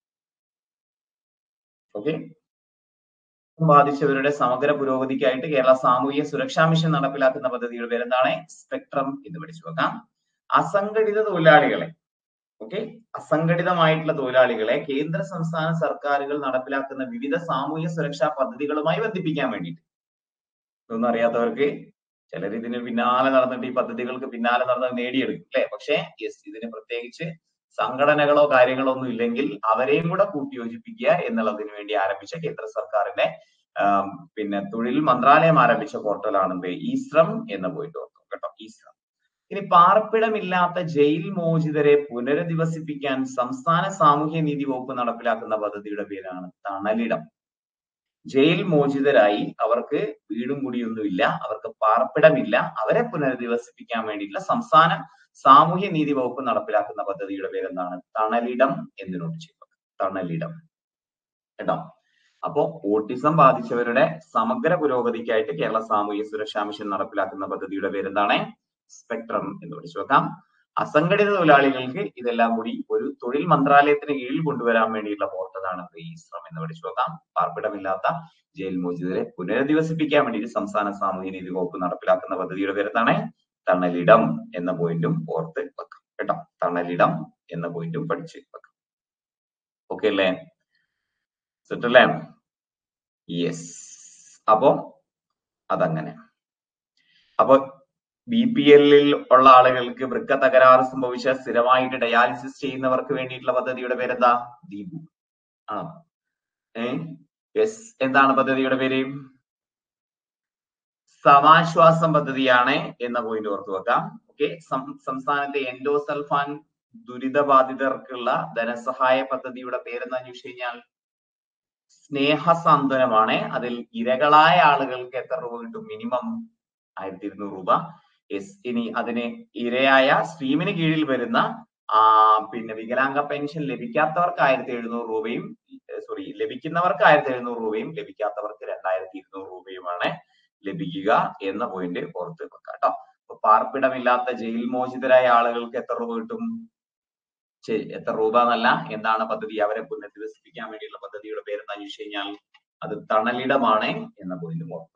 ഓക്കെ ബാധിച്ചവരുടെ സമഗ്ര പുരോഗതിക്കായിട്ട് കേരള സാമൂഹ്യ സുരക്ഷാ മിഷൻ നടപ്പിലാക്കുന്ന പദ്ധതിയുടെ പേരെന്താണ് സ്പെക്ട്രം എന്ന് പഠിച്ചു വെക്കാം അസംഘടിത തൊഴിലാളികളെ ഓക്കെ അസംഘടിതമായിട്ടുള്ള തൊഴിലാളികളെ കേന്ദ്ര സംസ്ഥാന സർക്കാരുകൾ നടപ്പിലാക്കുന്ന വിവിധ സാമൂഹ്യ സുരക്ഷാ പദ്ധതികളുമായി ബന്ധിപ്പിക്കാൻ വേണ്ടിയിട്ട് ഇതൊന്നും അറിയാത്തവർക്ക് ചിലർ ഇതിന് പിന്നാലെ നടന്നിട്ട് ഈ പദ്ധതികൾക്ക് പിന്നാലെ നടന്ന് നേടിയെടുക്കും അല്ലെ പക്ഷേ യെസ് ഇതിന് പ്രത്യേകിച്ച് സംഘടനകളോ കാര്യങ്ങളോ ഒന്നും ഇല്ലെങ്കിൽ അവരെയും കൂടെ കൂട്ടിയോജിപ്പിക്കുക എന്നുള്ളതിന് വേണ്ടി ആരംഭിച്ച കേന്ദ്ര സർക്കാരിന്റെ പിന്നെ തൊഴിൽ മന്ത്രാലയം ആരംഭിച്ച പോർട്ടലാണ് എന്ത് ഈശ്രം എന്ന് പോയിട്ട് ഓർക്കും കേട്ടോ ഈശ്രം ഇനി പാർപ്പിടമില്ലാത്ത ജയിൽ മോചിതരെ പുനരധിവസിപ്പിക്കാൻ സംസ്ഥാന സാമൂഹ്യ നീതി വകുപ്പ് നടപ്പിലാക്കുന്ന പദ്ധതിയുടെ പേരാണ് തണലിടം ജയിൽ മോചിതരായി അവർക്ക് വീടും കുടിയൊന്നുമില്ല അവർക്ക് പാർപ്പിടമില്ല അവരെ പുനരധിവസിപ്പിക്കാൻ വേണ്ടിയിട്ടുള്ള സംസ്ഥാന സാമൂഹ്യ നീതി വകുപ്പ് നടപ്പിലാക്കുന്ന പദ്ധതിയുടെ പേരെന്താണ് തണലിടം എന്ന് നോട്ട് ചെയ്യുക തണലിടം കേട്ടോ അപ്പോ ഓട്ടിസം ബാധിച്ചവരുടെ സമഗ്ര പുരോഗതിക്കായിട്ട് കേരള സാമൂഹ്യ സുരക്ഷാ മിഷൻ നടപ്പിലാക്കുന്ന പദ്ധതിയുടെ പേരെന്താണ് സ്പെക്ട്രം എന്ന് വിളിച്ചു വെക്കാം അസംഘടിത തൊഴിലാളികൾക്ക് ഇതെല്ലാം കൂടി ഒരു തൊഴിൽ മന്ത്രാലയത്തിന് കീഴിൽ കൊണ്ടുവരാൻ വേണ്ടിയിട്ടുള്ള പോർട്ടലാണ് ശ്രം എന്ന് വിളിച്ചു വെക്കാം പാർപ്പിടമില്ലാത്ത ജയിൽ മോചിതരെ പുനരധിവസിപ്പിക്കാൻ വേണ്ടിയിട്ട് സംസ്ഥാന സാമൂഹ്യ നീതി വകുപ്പ് നടപ്പിലാക്കുന്ന പദ്ധതിയുടെ പേരെന്താണ് തണലിടം എന്ന പോയിന്റും ഓർത്ത് വെക്കാം കേട്ടോ തണലിടം എന്ന പോയിന്റും പഠിച്ച് വെക്കാം ഓക്കെ അല്ലേ സെറ്റ് അല്ലേ യെസ് അപ്പോ അതങ്ങനെ അപ്പൊ ബി പി എല്ലിൽ ഉള്ള ആളുകൾക്ക് വൃക്ക തകരാറ് സംഭവിച്ച സ്ഥിരമായിട്ട് ഡയാലിസിസ് ചെയ്യുന്നവർക്ക് വേണ്ടിയിട്ടുള്ള പദ്ധതിയുടെ പേരെന്താ ദീപു ആ ഏ യെസ് എന്താണ് പദ്ധതിയുടെ പേര് സമാശ്വാസം പദ്ധതിയാണ് എന്ന പോയിന്റ് ഓർത്തു വെക്കാം ഓക്കെ സംസ്ഥാനത്തെ എൻഡോസൾഫാൻ ദുരിതബാധിതർക്കുള്ള ധനസഹായ പദ്ധതിയുടെ പേരെന്താന്ന് ചോദിച്ചു കഴിഞ്ഞാൽ സ്നേഹസാന്ത്വനമാണ് അതിൽ ഇരകളായ ആളുകൾക്ക് എത്ര രൂപ കിട്ടും മിനിമം ആയിരത്തി ഇരുന്നൂറ് രൂപ എസ് ഇനി അതിന് ഇരയായ സ്ട്രീമിന് കീഴിൽ വരുന്ന ആ പിന്നെ വികലാംഗ പെൻഷൻ ലഭിക്കാത്തവർക്ക് ആയിരത്തി എഴുന്നൂറ് രൂപയും സോറി ലഭിക്കുന്നവർക്ക് ആയിരത്തി എഴുന്നൂറ് രൂപയും ലഭിക്കാത്തവർക്ക് രണ്ടായിരത്തി ഇരുന്നൂറ് രൂപയുമാണ് ലഭിക്കുക എന്ന പോയിന്റ് ഓർത്ത് വെക്കാം കേട്ടോ അപ്പൊ പാർപ്പിടമില്ലാത്ത ജയിൽ മോചിതരായ ആളുകൾക്ക് എത്ര രൂപ കിട്ടും എത്ര രൂപ എന്നല്ല എന്താണ് പദ്ധതി അവരെ പുനരധിവസിപ്പിക്കാൻ വേണ്ടിയുള്ള പദ്ധതിയുടെ പേര് എന്താ ചോദിച്ചു കഴിഞ്ഞാൽ അത് തണലിടമാണ് എന്ന പോയിന്റ് ഓർത്ത്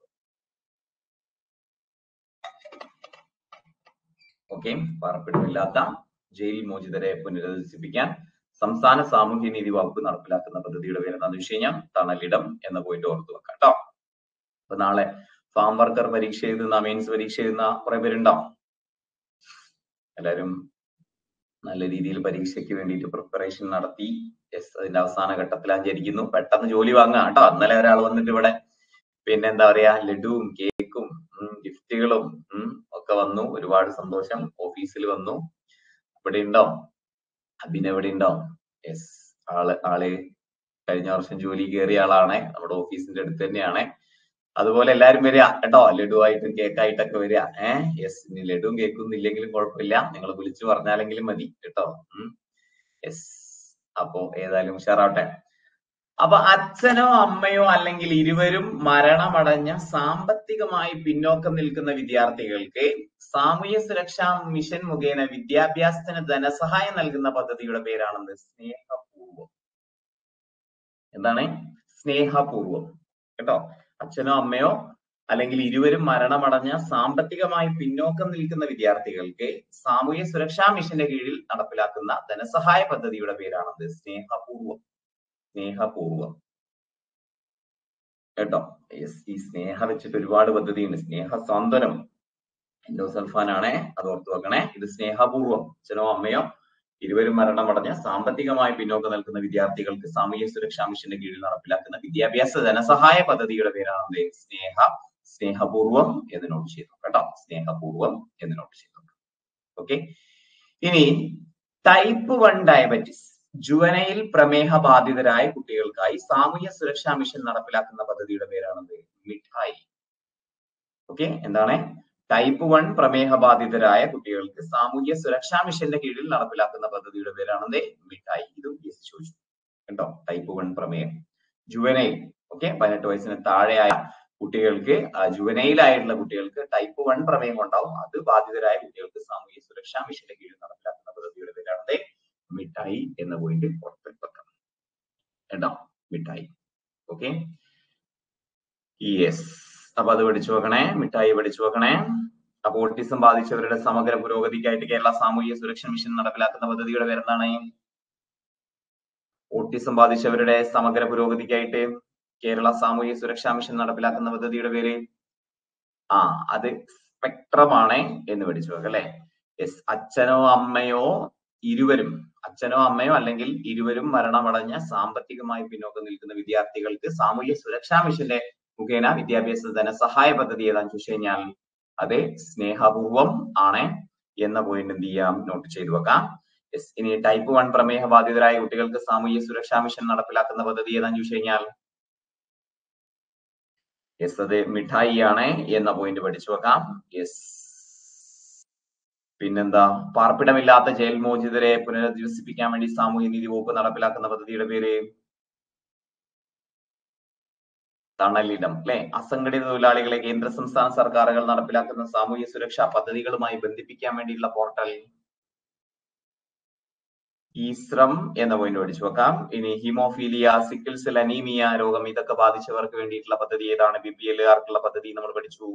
ഓക്കെ പാർപ്പിടമില്ലാത്ത ജയിൽ മോചിതരെ പുനരധിവസിപ്പിക്കാൻ സംസ്ഥാന സാമൂഹ്യ നീതി വകുപ്പ് നടപ്പിലാക്കുന്ന പദ്ധതിയുടെ പേര് എന്താണെന്ന് വെച്ച് കഴിഞ്ഞാൽ തണലിടം എന്ന പോയിന്റ് ഓർത്ത് വെക്കാം കേട്ടോ അപ്പൊ നാളെ ഫാം വർക്കർ പരീക്ഷ എഴുതുന്ന മീൻസ് പരീക്ഷ എഴുതുന്ന കുറെ പേരുണ്ടോ എല്ലാരും നല്ല രീതിയിൽ പരീക്ഷയ്ക്ക് വേണ്ടിയിട്ട് പ്രിപ്പറേഷൻ നടത്തി യെസ് അതിന്റെ അവസാന ഘട്ടത്തിലാണ് ജനിക്കുന്നു പെട്ടെന്ന് ജോലി വാങ്ങുക കേട്ടോ ഇന്നലെ ഒരാൾ വന്നിട്ട് ഇവിടെ പിന്നെ എന്താ പറയാ ലഡുവും കേക്കും ഗിഫ്റ്റുകളും ഒക്കെ വന്നു ഒരുപാട് സന്തോഷം ഓഫീസിൽ വന്നു ഇവിടെ ഉണ്ടോ അബിൻ എവിടെ ഉണ്ടോ യെസ് ആള് ആള് കഴിഞ്ഞ വർഷം ജോലി കയറിയ ആളാണ് നമ്മുടെ ഓഫീസിന്റെ അടുത്ത് തന്നെയാണ് അതുപോലെ എല്ലാരും വരിക കേട്ടോ ലഡു ആയിട്ടും കേക്കായിട്ടൊക്കെ വരിക ഏഹ് യെസ് ഇനി ലഡുവും കേക്കും ഇല്ലെങ്കിലും കുഴപ്പമില്ല നിങ്ങൾ വിളിച്ചു പറഞ്ഞാലെങ്കിലും മതി കേട്ടോ യെസ് അപ്പോ ഏതായാലും ഉഷാറാവട്ടെ അപ്പൊ അച്ഛനോ അമ്മയോ അല്ലെങ്കിൽ ഇരുവരും മരണമടഞ്ഞ സാമ്പത്തികമായി പിന്നോക്കം നിൽക്കുന്ന വിദ്യാർത്ഥികൾക്ക് സാമൂഹ്യ സുരക്ഷാ മിഷൻ മുഖേന വിദ്യാഭ്യാസത്തിന് ധനസഹായം നൽകുന്ന പദ്ധതിയുടെ പേരാണെന്ത് സ്നേഹപൂർവം എന്താണ് സ്നേഹപൂർവം കേട്ടോ അച്ഛനോ അമ്മയോ അല്ലെങ്കിൽ ഇരുവരും മരണമടഞ്ഞ സാമ്പത്തികമായി പിന്നോക്കം നിൽക്കുന്ന വിദ്യാർത്ഥികൾക്ക് സാമൂഹ്യ സുരക്ഷാ മിഷന്റെ കീഴിൽ നടപ്പിലാക്കുന്ന ധനസഹായ പദ്ധതിയുടെ പേരാണത് സ്നേഹപൂർവം സ്നേഹപൂർവം കേട്ടോ യെസ് ഈ സ്നേഹ വെച്ചിട്ട് ഒരുപാട് പദ്ധതിയുണ്ട് സ്നേഹ സാന്ത്വനം എൻഡോസൾഫാനാണ് അത് ഓർത്തു വെക്കണേ ഇത് സ്നേഹപൂർവം അച്ഛനോ അമ്മയോ ഇരുവരും മരണമടഞ്ഞ സാമ്പത്തികമായി പിന്നോക്കം നിൽക്കുന്ന വിദ്യാർത്ഥികൾക്ക് സാമൂഹ്യ സുരക്ഷാ മിഷന്റെ കീഴിൽ നടപ്പിലാക്കുന്ന വിദ്യാഭ്യാസ ധനസഹായ പദ്ധതിയുടെ പേരാണ് സ്നേഹ സ്നേഹപൂർവം എന്ന് നോട്ട് ചെയ്തു കേട്ടോ സ്നേഹപൂർവം എന്ന് നോട്ട് ചെയ്തു ഓക്കെ ഇനി ടൈപ്പ് വൺ ഡയബറ്റിസ് ജുവനയിൽ പ്രമേഹ ബാധിതരായ കുട്ടികൾക്കായി സാമൂഹ്യ സുരക്ഷാ മിഷൻ നടപ്പിലാക്കുന്ന പദ്ധതിയുടെ പേരാണത് മിഠായി ഓക്കെ എന്താണ് ടൈപ്പ് വൺ പ്രമേഹ ബാധിതരായ കുട്ടികൾക്ക് സാമൂഹ്യ സുരക്ഷാ മിഷന്റെ കീഴിൽ നടപ്പിലാക്കുന്ന പദ്ധതിയുടെ പേരാണ് മിഠായി ഇതും പി എസ് ചോദിച്ചു കേട്ടോ ടൈപ്പ് വൺ പ്രമേയം ജുവനൈൽ ഓക്കെ പതിനെട്ട് വയസ്സിന് താഴെയായ കുട്ടികൾക്ക് ജുവനൈൽ ആയിട്ടുള്ള കുട്ടികൾക്ക് ടൈപ്പ് വൺ പ്രമേയം ഉണ്ടാവും അത് ബാധിതരായ കുട്ടികൾക്ക് സാമൂഹ്യ സുരക്ഷാ മിഷന്റെ കീഴിൽ നടപ്പിലാക്കുന്ന പദ്ധതിയുടെ പേരാണ് മിഠായി എന്ന പോയിന്റ് പുറത്ത് വെക്കണം കേട്ടോ മിഠായി ഓക്കെ യെസ് അപ്പൊ അത് പഠിച്ചു വെക്കണേ മിഠായി പഠിച്ചു വെക്കണേ അപ്പൊ ഓട്ടിസം ബാധിച്ചവരുടെ സമഗ്ര പുരോഗതിക്കായിട്ട് കേരള സാമൂഹ്യ സുരക്ഷാ മിഷൻ നടപ്പിലാക്കുന്ന പദ്ധതിയുടെ പേരെന്താണ് ഓട്ടിസം ബാധിച്ചവരുടെ സമഗ്ര പുരോഗതിക്കായിട്ട് കേരള സാമൂഹ്യ സുരക്ഷാ മിഷൻ നടപ്പിലാക്കുന്ന പദ്ധതിയുടെ പേര് ആ അത് സ്പെക്ട്രമാണ് എന്ന് പഠിച്ചു വെക്കാം അല്ലെ യെസ് അച്ഛനോ അമ്മയോ ഇരുവരും അച്ഛനോ അമ്മയോ അല്ലെങ്കിൽ ഇരുവരും മരണമടഞ്ഞ സാമ്പത്തികമായി പിന്നോക്കം നിൽക്കുന്ന വിദ്യാർത്ഥികൾക്ക് സാമൂഹ്യ സുരക്ഷാ മിഷന്റെ മുഖേന വിദ്യാഭ്യാസ ധനസഹായ പദ്ധതി ഏതാന്ന് ചോദിച്ചു കഴിഞ്ഞാൽ അത് സ്നേഹപൂർവം ആണ് എന്ന പോയിന്റ് എന്ത് ചെയ്യാം നോട്ട് ചെയ്തു വെക്കാം യെസ് ഇനി ടൈപ്പ് വൺ പ്രമേഹ ബാധിതരായ കുട്ടികൾക്ക് സാമൂഹ്യ സുരക്ഷാ മിഷൻ നടപ്പിലാക്കുന്ന പദ്ധതി ഏതാന്ന് ചോദിച്ചു കഴിഞ്ഞാൽ യെസ് അത് മിഠായി ആണ് എന്ന പോയിന്റ് പഠിച്ചു വെക്കാം യെസ് പിന്നെന്താ പാർപ്പിടമില്ലാത്ത ജയിൽ മോചിതരെ പുനരധിവസിപ്പിക്കാൻ വേണ്ടി സാമൂഹ്യ നീതി വകുപ്പ് നടപ്പിലാക്കുന്ന പദ്ധതിയുടെ പേര് തണലിടം അല്ലെ അസംഘടിത തൊഴിലാളികളെ കേന്ദ്ര സംസ്ഥാന സർക്കാരുകൾ നടപ്പിലാക്കുന്ന സാമൂഹ്യ സുരക്ഷാ പദ്ധതികളുമായി ബന്ധിപ്പിക്കാൻ വേണ്ടിയുള്ള പോർട്ടൽ ഈശ്രം എന്ന പോയിന്റ് പഠിച്ചു വെക്കാം ഇനി ഹിമോഫീലിയ സിക്കിൾ സെൽ അനീമിയ രോഗം ഇതൊക്കെ ബാധിച്ചവർക്ക് വേണ്ടിയിട്ടുള്ള പദ്ധതി ഏതാണ് ബി പി എല്ലുകാർക്കുള്ള പദ്ധതി നമ്മൾ പഠിച്ചു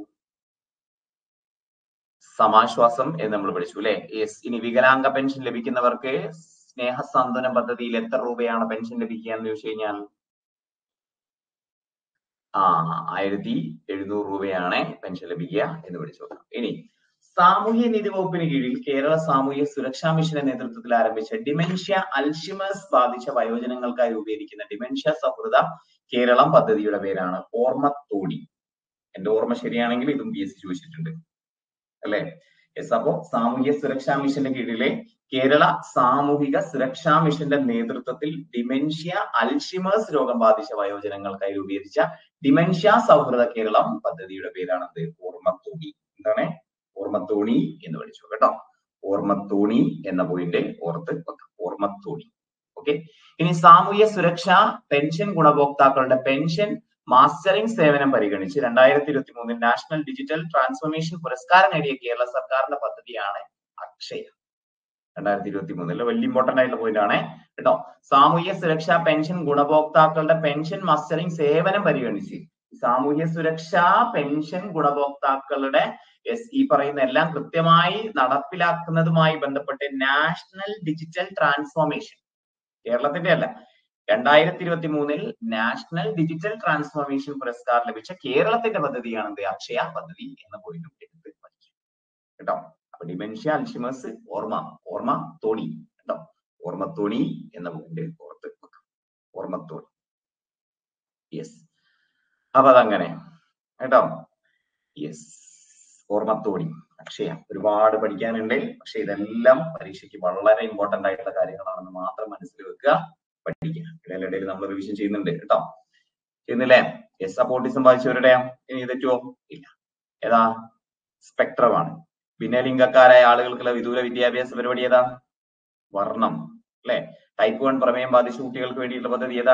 സമാശ്വാസം എന്ന് നമ്മൾ പഠിച്ചു അല്ലെ യെസ് ഇനി വികലാംഗ പെൻഷൻ ലഭിക്കുന്നവർക്ക് സ്നേഹസാന്ത്വനം പദ്ധതിയിൽ എത്ര രൂപയാണ് പെൻഷൻ ലഭിക്കുക എന്ന് ചോദിച്ചു കഴിഞ്ഞാൽ ആ ആയിരത്തി എഴുന്നൂറ് രൂപയാണ് പെൻഷൻ ലഭിക്കുക എന്ന് പഠിച്ചു നോക്കാം ഇനി സാമൂഹ്യ നീതി വകുപ്പിന് കീഴിൽ കേരള സാമൂഹ്യ സുരക്ഷാ മിഷന്റെ നേതൃത്വത്തിൽ ആരംഭിച്ച ഡിമെൻഷ്യ അൽഷിമേഴ്സ് ബാധിച്ച വയോജനങ്ങൾക്കായി രൂപീകരിക്കുന്ന ഡിമെൻഷ്യ സൗഹൃദ കേരളം പദ്ധതിയുടെ പേരാണ് ഓർമ്മത്തോടി എന്റെ ഓർമ്മ ശരിയാണെങ്കിൽ ഇതും പി എസ് സി ചോദിച്ചിട്ടുണ്ട് അല്ലെ യെസ് അപ്പോ സാമൂഹ്യ സുരക്ഷാ മിഷന്റെ കീഴിലെ കേരള സാമൂഹിക സുരക്ഷാ മിഷന്റെ നേതൃത്വത്തിൽ ഡിമെൻഷ്യ അൽഷിമേഴ്സ് രോഗം ബാധിച്ച വയോജനങ്ങൾക്കായി രൂപീകരിച്ച ഡിമെൻഷ്യ സൗഹൃദ കേരളം പദ്ധതിയുടെ പേരാണത് ഓർമ്മത്തോണി എന്താണ് ഓർമ്മത്തോണി എന്ന് പഠിച്ചു കേട്ടോ ഓർമ്മത്തോണി എന്ന പോയിന്റ് ഓർത്ത് വെക്കാം ഓർമ്മത്തോണി ഓക്കെ ഇനി സാമൂഹ്യ സുരക്ഷാ പെൻഷൻ ഗുണഭോക്താക്കളുടെ പെൻഷൻ മാസ്റ്ററിംഗ് സേവനം പരിഗണിച്ച് രണ്ടായിരത്തി ഇരുപത്തി മൂന്നിൽ നാഷണൽ ഡിജിറ്റൽ ട്രാൻസ്ഫോർമേഷൻ പുരസ്കാരം നേടിയ കേരള സർക്കാരിന്റെ പദ്ധതിയാണ് അക്ഷയ രണ്ടായിരത്തി ഇരുപത്തി മൂന്നിൽ വലിയ ഇമ്പോർട്ടന്റ് ആയിട്ടുള്ള പോയിന്റ് ആണ് കേട്ടോ സാമൂഹ്യ സുരക്ഷാ പെൻഷൻ ഗുണഭോക്താക്കളുടെ പെൻഷൻ മാസ്റ്ററിംഗ് സേവനം പരിഗണിച്ച് സാമൂഹ്യ സുരക്ഷാ പെൻഷൻ ഗുണഭോക്താക്കളുടെ എസ് ഈ പറയുന്ന എല്ലാം കൃത്യമായി നടപ്പിലാക്കുന്നതുമായി ബന്ധപ്പെട്ട് നാഷണൽ ഡിജിറ്റൽ ട്രാൻസ്ഫോർമേഷൻ കേരളത്തിന്റെ അല്ല രണ്ടായിരത്തി ഇരുപത്തി മൂന്നിൽ നാഷണൽ ഡിജിറ്റൽ ട്രാൻസ്ഫോർമേഷൻ പുരസ്കാരം ലഭിച്ച കേരളത്തിന്റെ പദ്ധതിയാണ് എന്ത് അക്ഷയ പദ്ധതി എന്ന പോയിന്റും എടുത്ത് പഠിക്കും കേട്ടോ അപ്പൊ ഡിമെൻഷ്യ അൽഷിമേഴ്സ് ഓർമ്മ ഓർമ്മ തോണി കേട്ടോ ഓർമ്മത്തോണി എന്ന പോയിന്റ് ഓർത്ത് വെക്കാം ഓർമ്മത്തോണി യെസ് അപ്പൊ അതങ്ങനെ കേട്ടോ യെസ് ഓർമ്മത്തോണി അക്ഷയ ഒരുപാട് പഠിക്കാനുണ്ട് പക്ഷെ ഇതെല്ലാം പരീക്ഷയ്ക്ക് വളരെ ഇമ്പോർട്ടന്റ് ആയിട്ടുള്ള കാര്യങ്ങളാണെന്ന് മാത്രം മനസ്സിൽ വെക്കുക പഠിക്കുക ഇതിനിടയിൽ നമ്മൾ റിവിഷൻ ചെയ്യുന്നുണ്ട് കേട്ടോ ചെയ്യുന്നില്ലേ എസ് അപ്പോട്ടിസം ബാധിച്ചവരുടെ ഇനി തെറ്റുവോ ഇല്ല ഏതാ സ്പെക്ട്രമാണ് ഭിന്നലിംഗക്കാരായ ആളുകൾക്കുള്ള വിദൂര വിദ്യാഭ്യാസ പരിപാടി ഏതാ വർണ്ണം അല്ലെ ടൈപ്പ് വൺ പ്രമേയം ബാധിച്ച കുട്ടികൾക്ക് വേണ്ടിയിട്ടുള്ള പദ്ധതി ഏതാ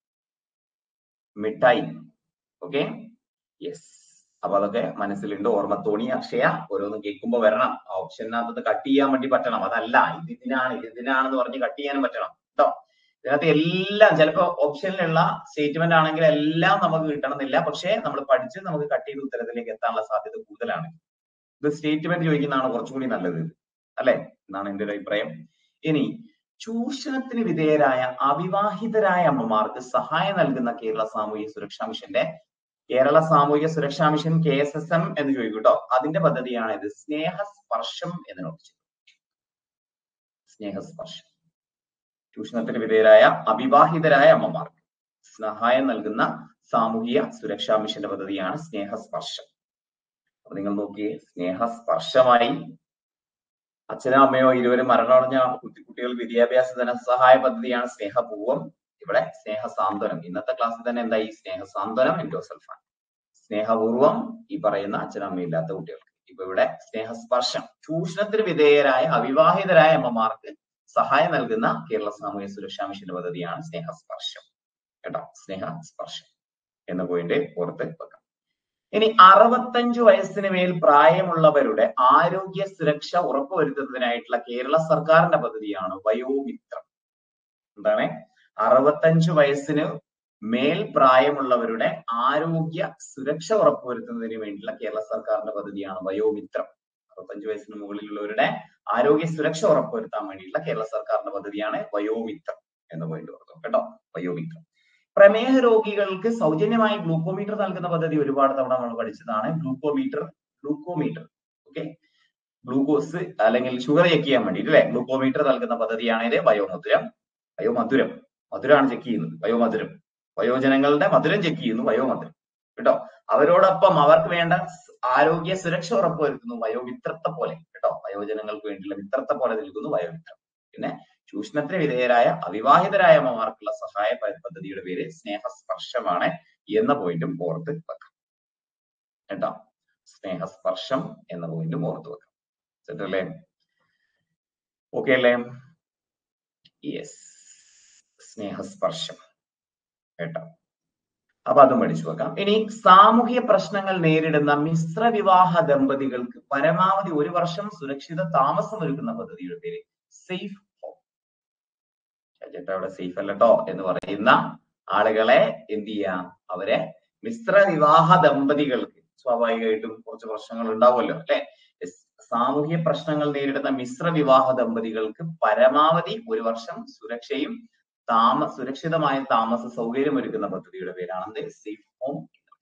മിഠായി ഓക്കെ യെസ് അപ്പൊ അതൊക്കെ മനസ്സിലുണ്ട് ഓർമ്മത്തോണി അക്ഷയ ഓരോന്ന് കേൾക്കുമ്പോ വരണം ആ ഓപ്ഷനകത്ത് കട്ട് ചെയ്യാൻ വേണ്ടി പറ്റണം അതല്ല ഇത് ഇതിനാണ് ഇത് ഇതിനാണെന്ന് പറഞ്ഞ് കട്ട് ചെയ്യാനും പറ്റണം കേട്ടോ ഇതിനകത്ത് എല്ലാം ചിലപ്പോ ഓപ്ഷനിലുള്ള സ്റ്റേറ്റ്മെന്റ് ആണെങ്കിൽ എല്ലാം നമുക്ക് കിട്ടണമെന്നില്ല പക്ഷേ നമ്മൾ പഠിച്ച് നമുക്ക് കട്ട് ചെയ്ത് ഉത്തരത്തിലേക്ക് എത്താനുള്ള സാധ്യത കൂടുതലാണ് ഇത് സ്റ്റേറ്റ്മെന്റ് ചോദിക്കുന്നതാണ് കുറച്ചുകൂടി നല്ലത് അല്ലെ എന്നാണ് എന്റെ ഒരു അഭിപ്രായം ഇനി ചൂഷണത്തിന് വിധേയരായ അവിവാഹിതരായ അമ്മമാർക്ക് സഹായം നൽകുന്ന കേരള സാമൂഹ്യ സുരക്ഷാ മിഷന്റെ കേരള സാമൂഹ്യ സുരക്ഷാ mission K S S M എന്ന് ചോദിക്കും കേട്ടോ അതിന്റെ പദ്ധതിയാണ് ഇത് സ്നേഹസ്പർശം എന്ന് നോട്ട് ചെയ്തു സ്നേഹസ്പർശം ചൂഷണത്തിന് വിധേയരായ അവിവാഹിതരായ അമ്മമാർക്ക് സഹായം നൽകുന്ന സാമൂഹിക സുരക്ഷാ മിഷന്റെ പദ്ധതിയാണ് സ്നേഹസ്പർശം അപ്പൊ നിങ്ങൾ നോക്കിയേ സ്നേഹസ്പർശമായി അച്ഛനോ അമ്മയോ ഇരുവരും മരണമടഞ്ഞ കുട്ടി- കുട്ടികൾ വിദ്യാഭ്യാസ ധനസഹായ പദ്ധതിയാണ് സ്നേഹപൂർവം ഇവിടെ സ്നേഹസാന്ത്വനം ഇന്നത്തെ ക്ലാസ്സിൽ തന്നെ എന്തായി സ്നേഹസാന്ത്വനം എൻഡോസൾഫാൻ സ്നേഹപൂർവം ഈ പറയുന്ന അച്ഛനും അമ്മയും ഇല്ലാത്ത കുട്ടികൾക്ക് ഇപ്പൊ ഇവിടെ സ്നേഹസ്പർശം ചൂഷണത്തിന് വിധേയരായ അവിവാഹിതരായ അമ്മമാർക്ക് സഹായം നൽകുന്ന കേരള സാമൂഹ്യ സുരക്ഷാ മിഷന്റെ പദ്ധതിയാണ് സ്നേഹസ്പർശം കേട്ടോ സ്നേഹസ്പർശം എന്ന പോയിന്റ് ഓർത്ത് വെക്കാം ഇനി അറുപത്തഞ്ചു വയസ്സിന് മേൽ പ്രായമുള്ളവരുടെ ആരോഗ്യ സുരക്ഷ ഉറപ്പുവരുത്തുന്നതിനായിട്ടുള്ള കേരള സർക്കാരിന്റെ പദ്ധതിയാണ് വയോമിത്രം എന്താണ് അറുപത്തഞ്ചു വയസ്സിന് മേൽ പ്രായമുള്ളവരുടെ ആരോഗ്യ സുരക്ഷ ഉറപ്പുവരുത്തുന്നതിന് വേണ്ടിയുള്ള കേരള സർക്കാരിന്റെ പദ്ധതിയാണ് വയോമിത്രം അറുപത്തഞ്ചു വയസ്സിന് മുകളിലുള്ളവരുടെ ആരോഗ്യ സുരക്ഷ ഉറപ്പുവരുത്താൻ വേണ്ടിയിട്ടുള്ള കേരള സർക്കാരിന്റെ പദ്ധതിയാണ് വയോമിത്രം എന്ന് പോയിന്റ് ഓർക്കും കേട്ടോ വയോമിത്രം പ്രമേഹ രോഗികൾക്ക് സൗജന്യമായി ഗ്ലൂക്കോമീറ്റർ നൽകുന്ന പദ്ധതി ഒരുപാട് തവണ നമ്മൾ പഠിച്ചതാണ് ഗ്ലൂക്കോമീറ്റർ ഗ്ലൂക്കോമീറ്റർ ഓക്കെ ഗ്ലൂക്കോസ് അല്ലെങ്കിൽ ഷുഗർ ചെക്ക് ചെയ്യാൻ വേണ്ടിയിട്ട് അല്ലെ ഗ്ലൂക്കോമീറ്റർ നൽകുന്ന പദ്ധതിയാണ് ഇത് വയോമധുരം വയോമധുരം മധുരമാണ് ചെക്ക് ചെയ്യുന്നത് വയോമധുരം വയോജനങ്ങളുടെ മധുരം ചെക്ക് ചെയ്യുന്നു വയോമധുരം കേട്ടോ അവരോടൊപ്പം അവർക്ക് വേണ്ട സ് ആരോഗ്യ സുരക്ഷ ഉറപ്പുവരുത്തുന്നു വയോമിത്രത്തെ പോലെ കേട്ടോ വയോജനങ്ങൾക്ക് വേണ്ടിയുള്ള മിത്രത്തെ പോലെ നൽകുന്നു വയോമിത്രം പിന്നെ ചൂഷണത്തിന് വിധേയരായ അവിവാഹിതരായ അമ്മമാർക്കുള്ള സഹായ പ- പദ്ധതിയുടെ പേര് സ്നേഹസ്പർശമാണ് എന്ന പോയിന്റും ഓർത്ത് വെക്കാം കേട്ടോ സ്നേഹസ്പർശം എന്ന പോയിന്റും ഓർത്ത് വെക്കാം സെറ്റ് അല്ലേ ഓക്കെ അല്ലേ യെസ് സ്നേഹസ്പർശം കേട്ടോ അപ്പൊ അതും പഠിച്ചു വെക്കാം ഇനി സാമൂഹ്യ പ്രശ്നങ്ങൾ നേരിടുന്ന മിശ്ര വിവാഹ ദമ്പതികൾക്ക് പരമാവധി ഒരു വർഷം സുരക്ഷിത താമസം ഒരുക്കുന്ന പദ്ധതിയുടെ പേര് സേഫ് ഹോം ചേട്ടാ അവിടെ സേഫ് അല്ലട്ടോ എന്ന് പറയുന്ന ആളുകളെ എന്ത് ചെയ്യാം അവരെ മിശ്ര വിവാഹ ദമ്പതികൾക്ക് സ്വാഭാവികമായിട്ടും കുറച്ച് പ്രശ്നങ്ങൾ ഉണ്ടാവുമല്ലോ അല്ലെ സാമൂഹ്യ പ്രശ്നങ്ങൾ നേരിടുന്ന മിശ്ര വിവാഹ ദമ്പതികൾക്ക് പരമാവധി ഒരു വർഷം സുരക്ഷയും താമ സുരക്ഷിതമായ താമസ സൗകര്യം ഒരുക്കുന്ന പദ്ധതിയുടെ പേരാണ് safe home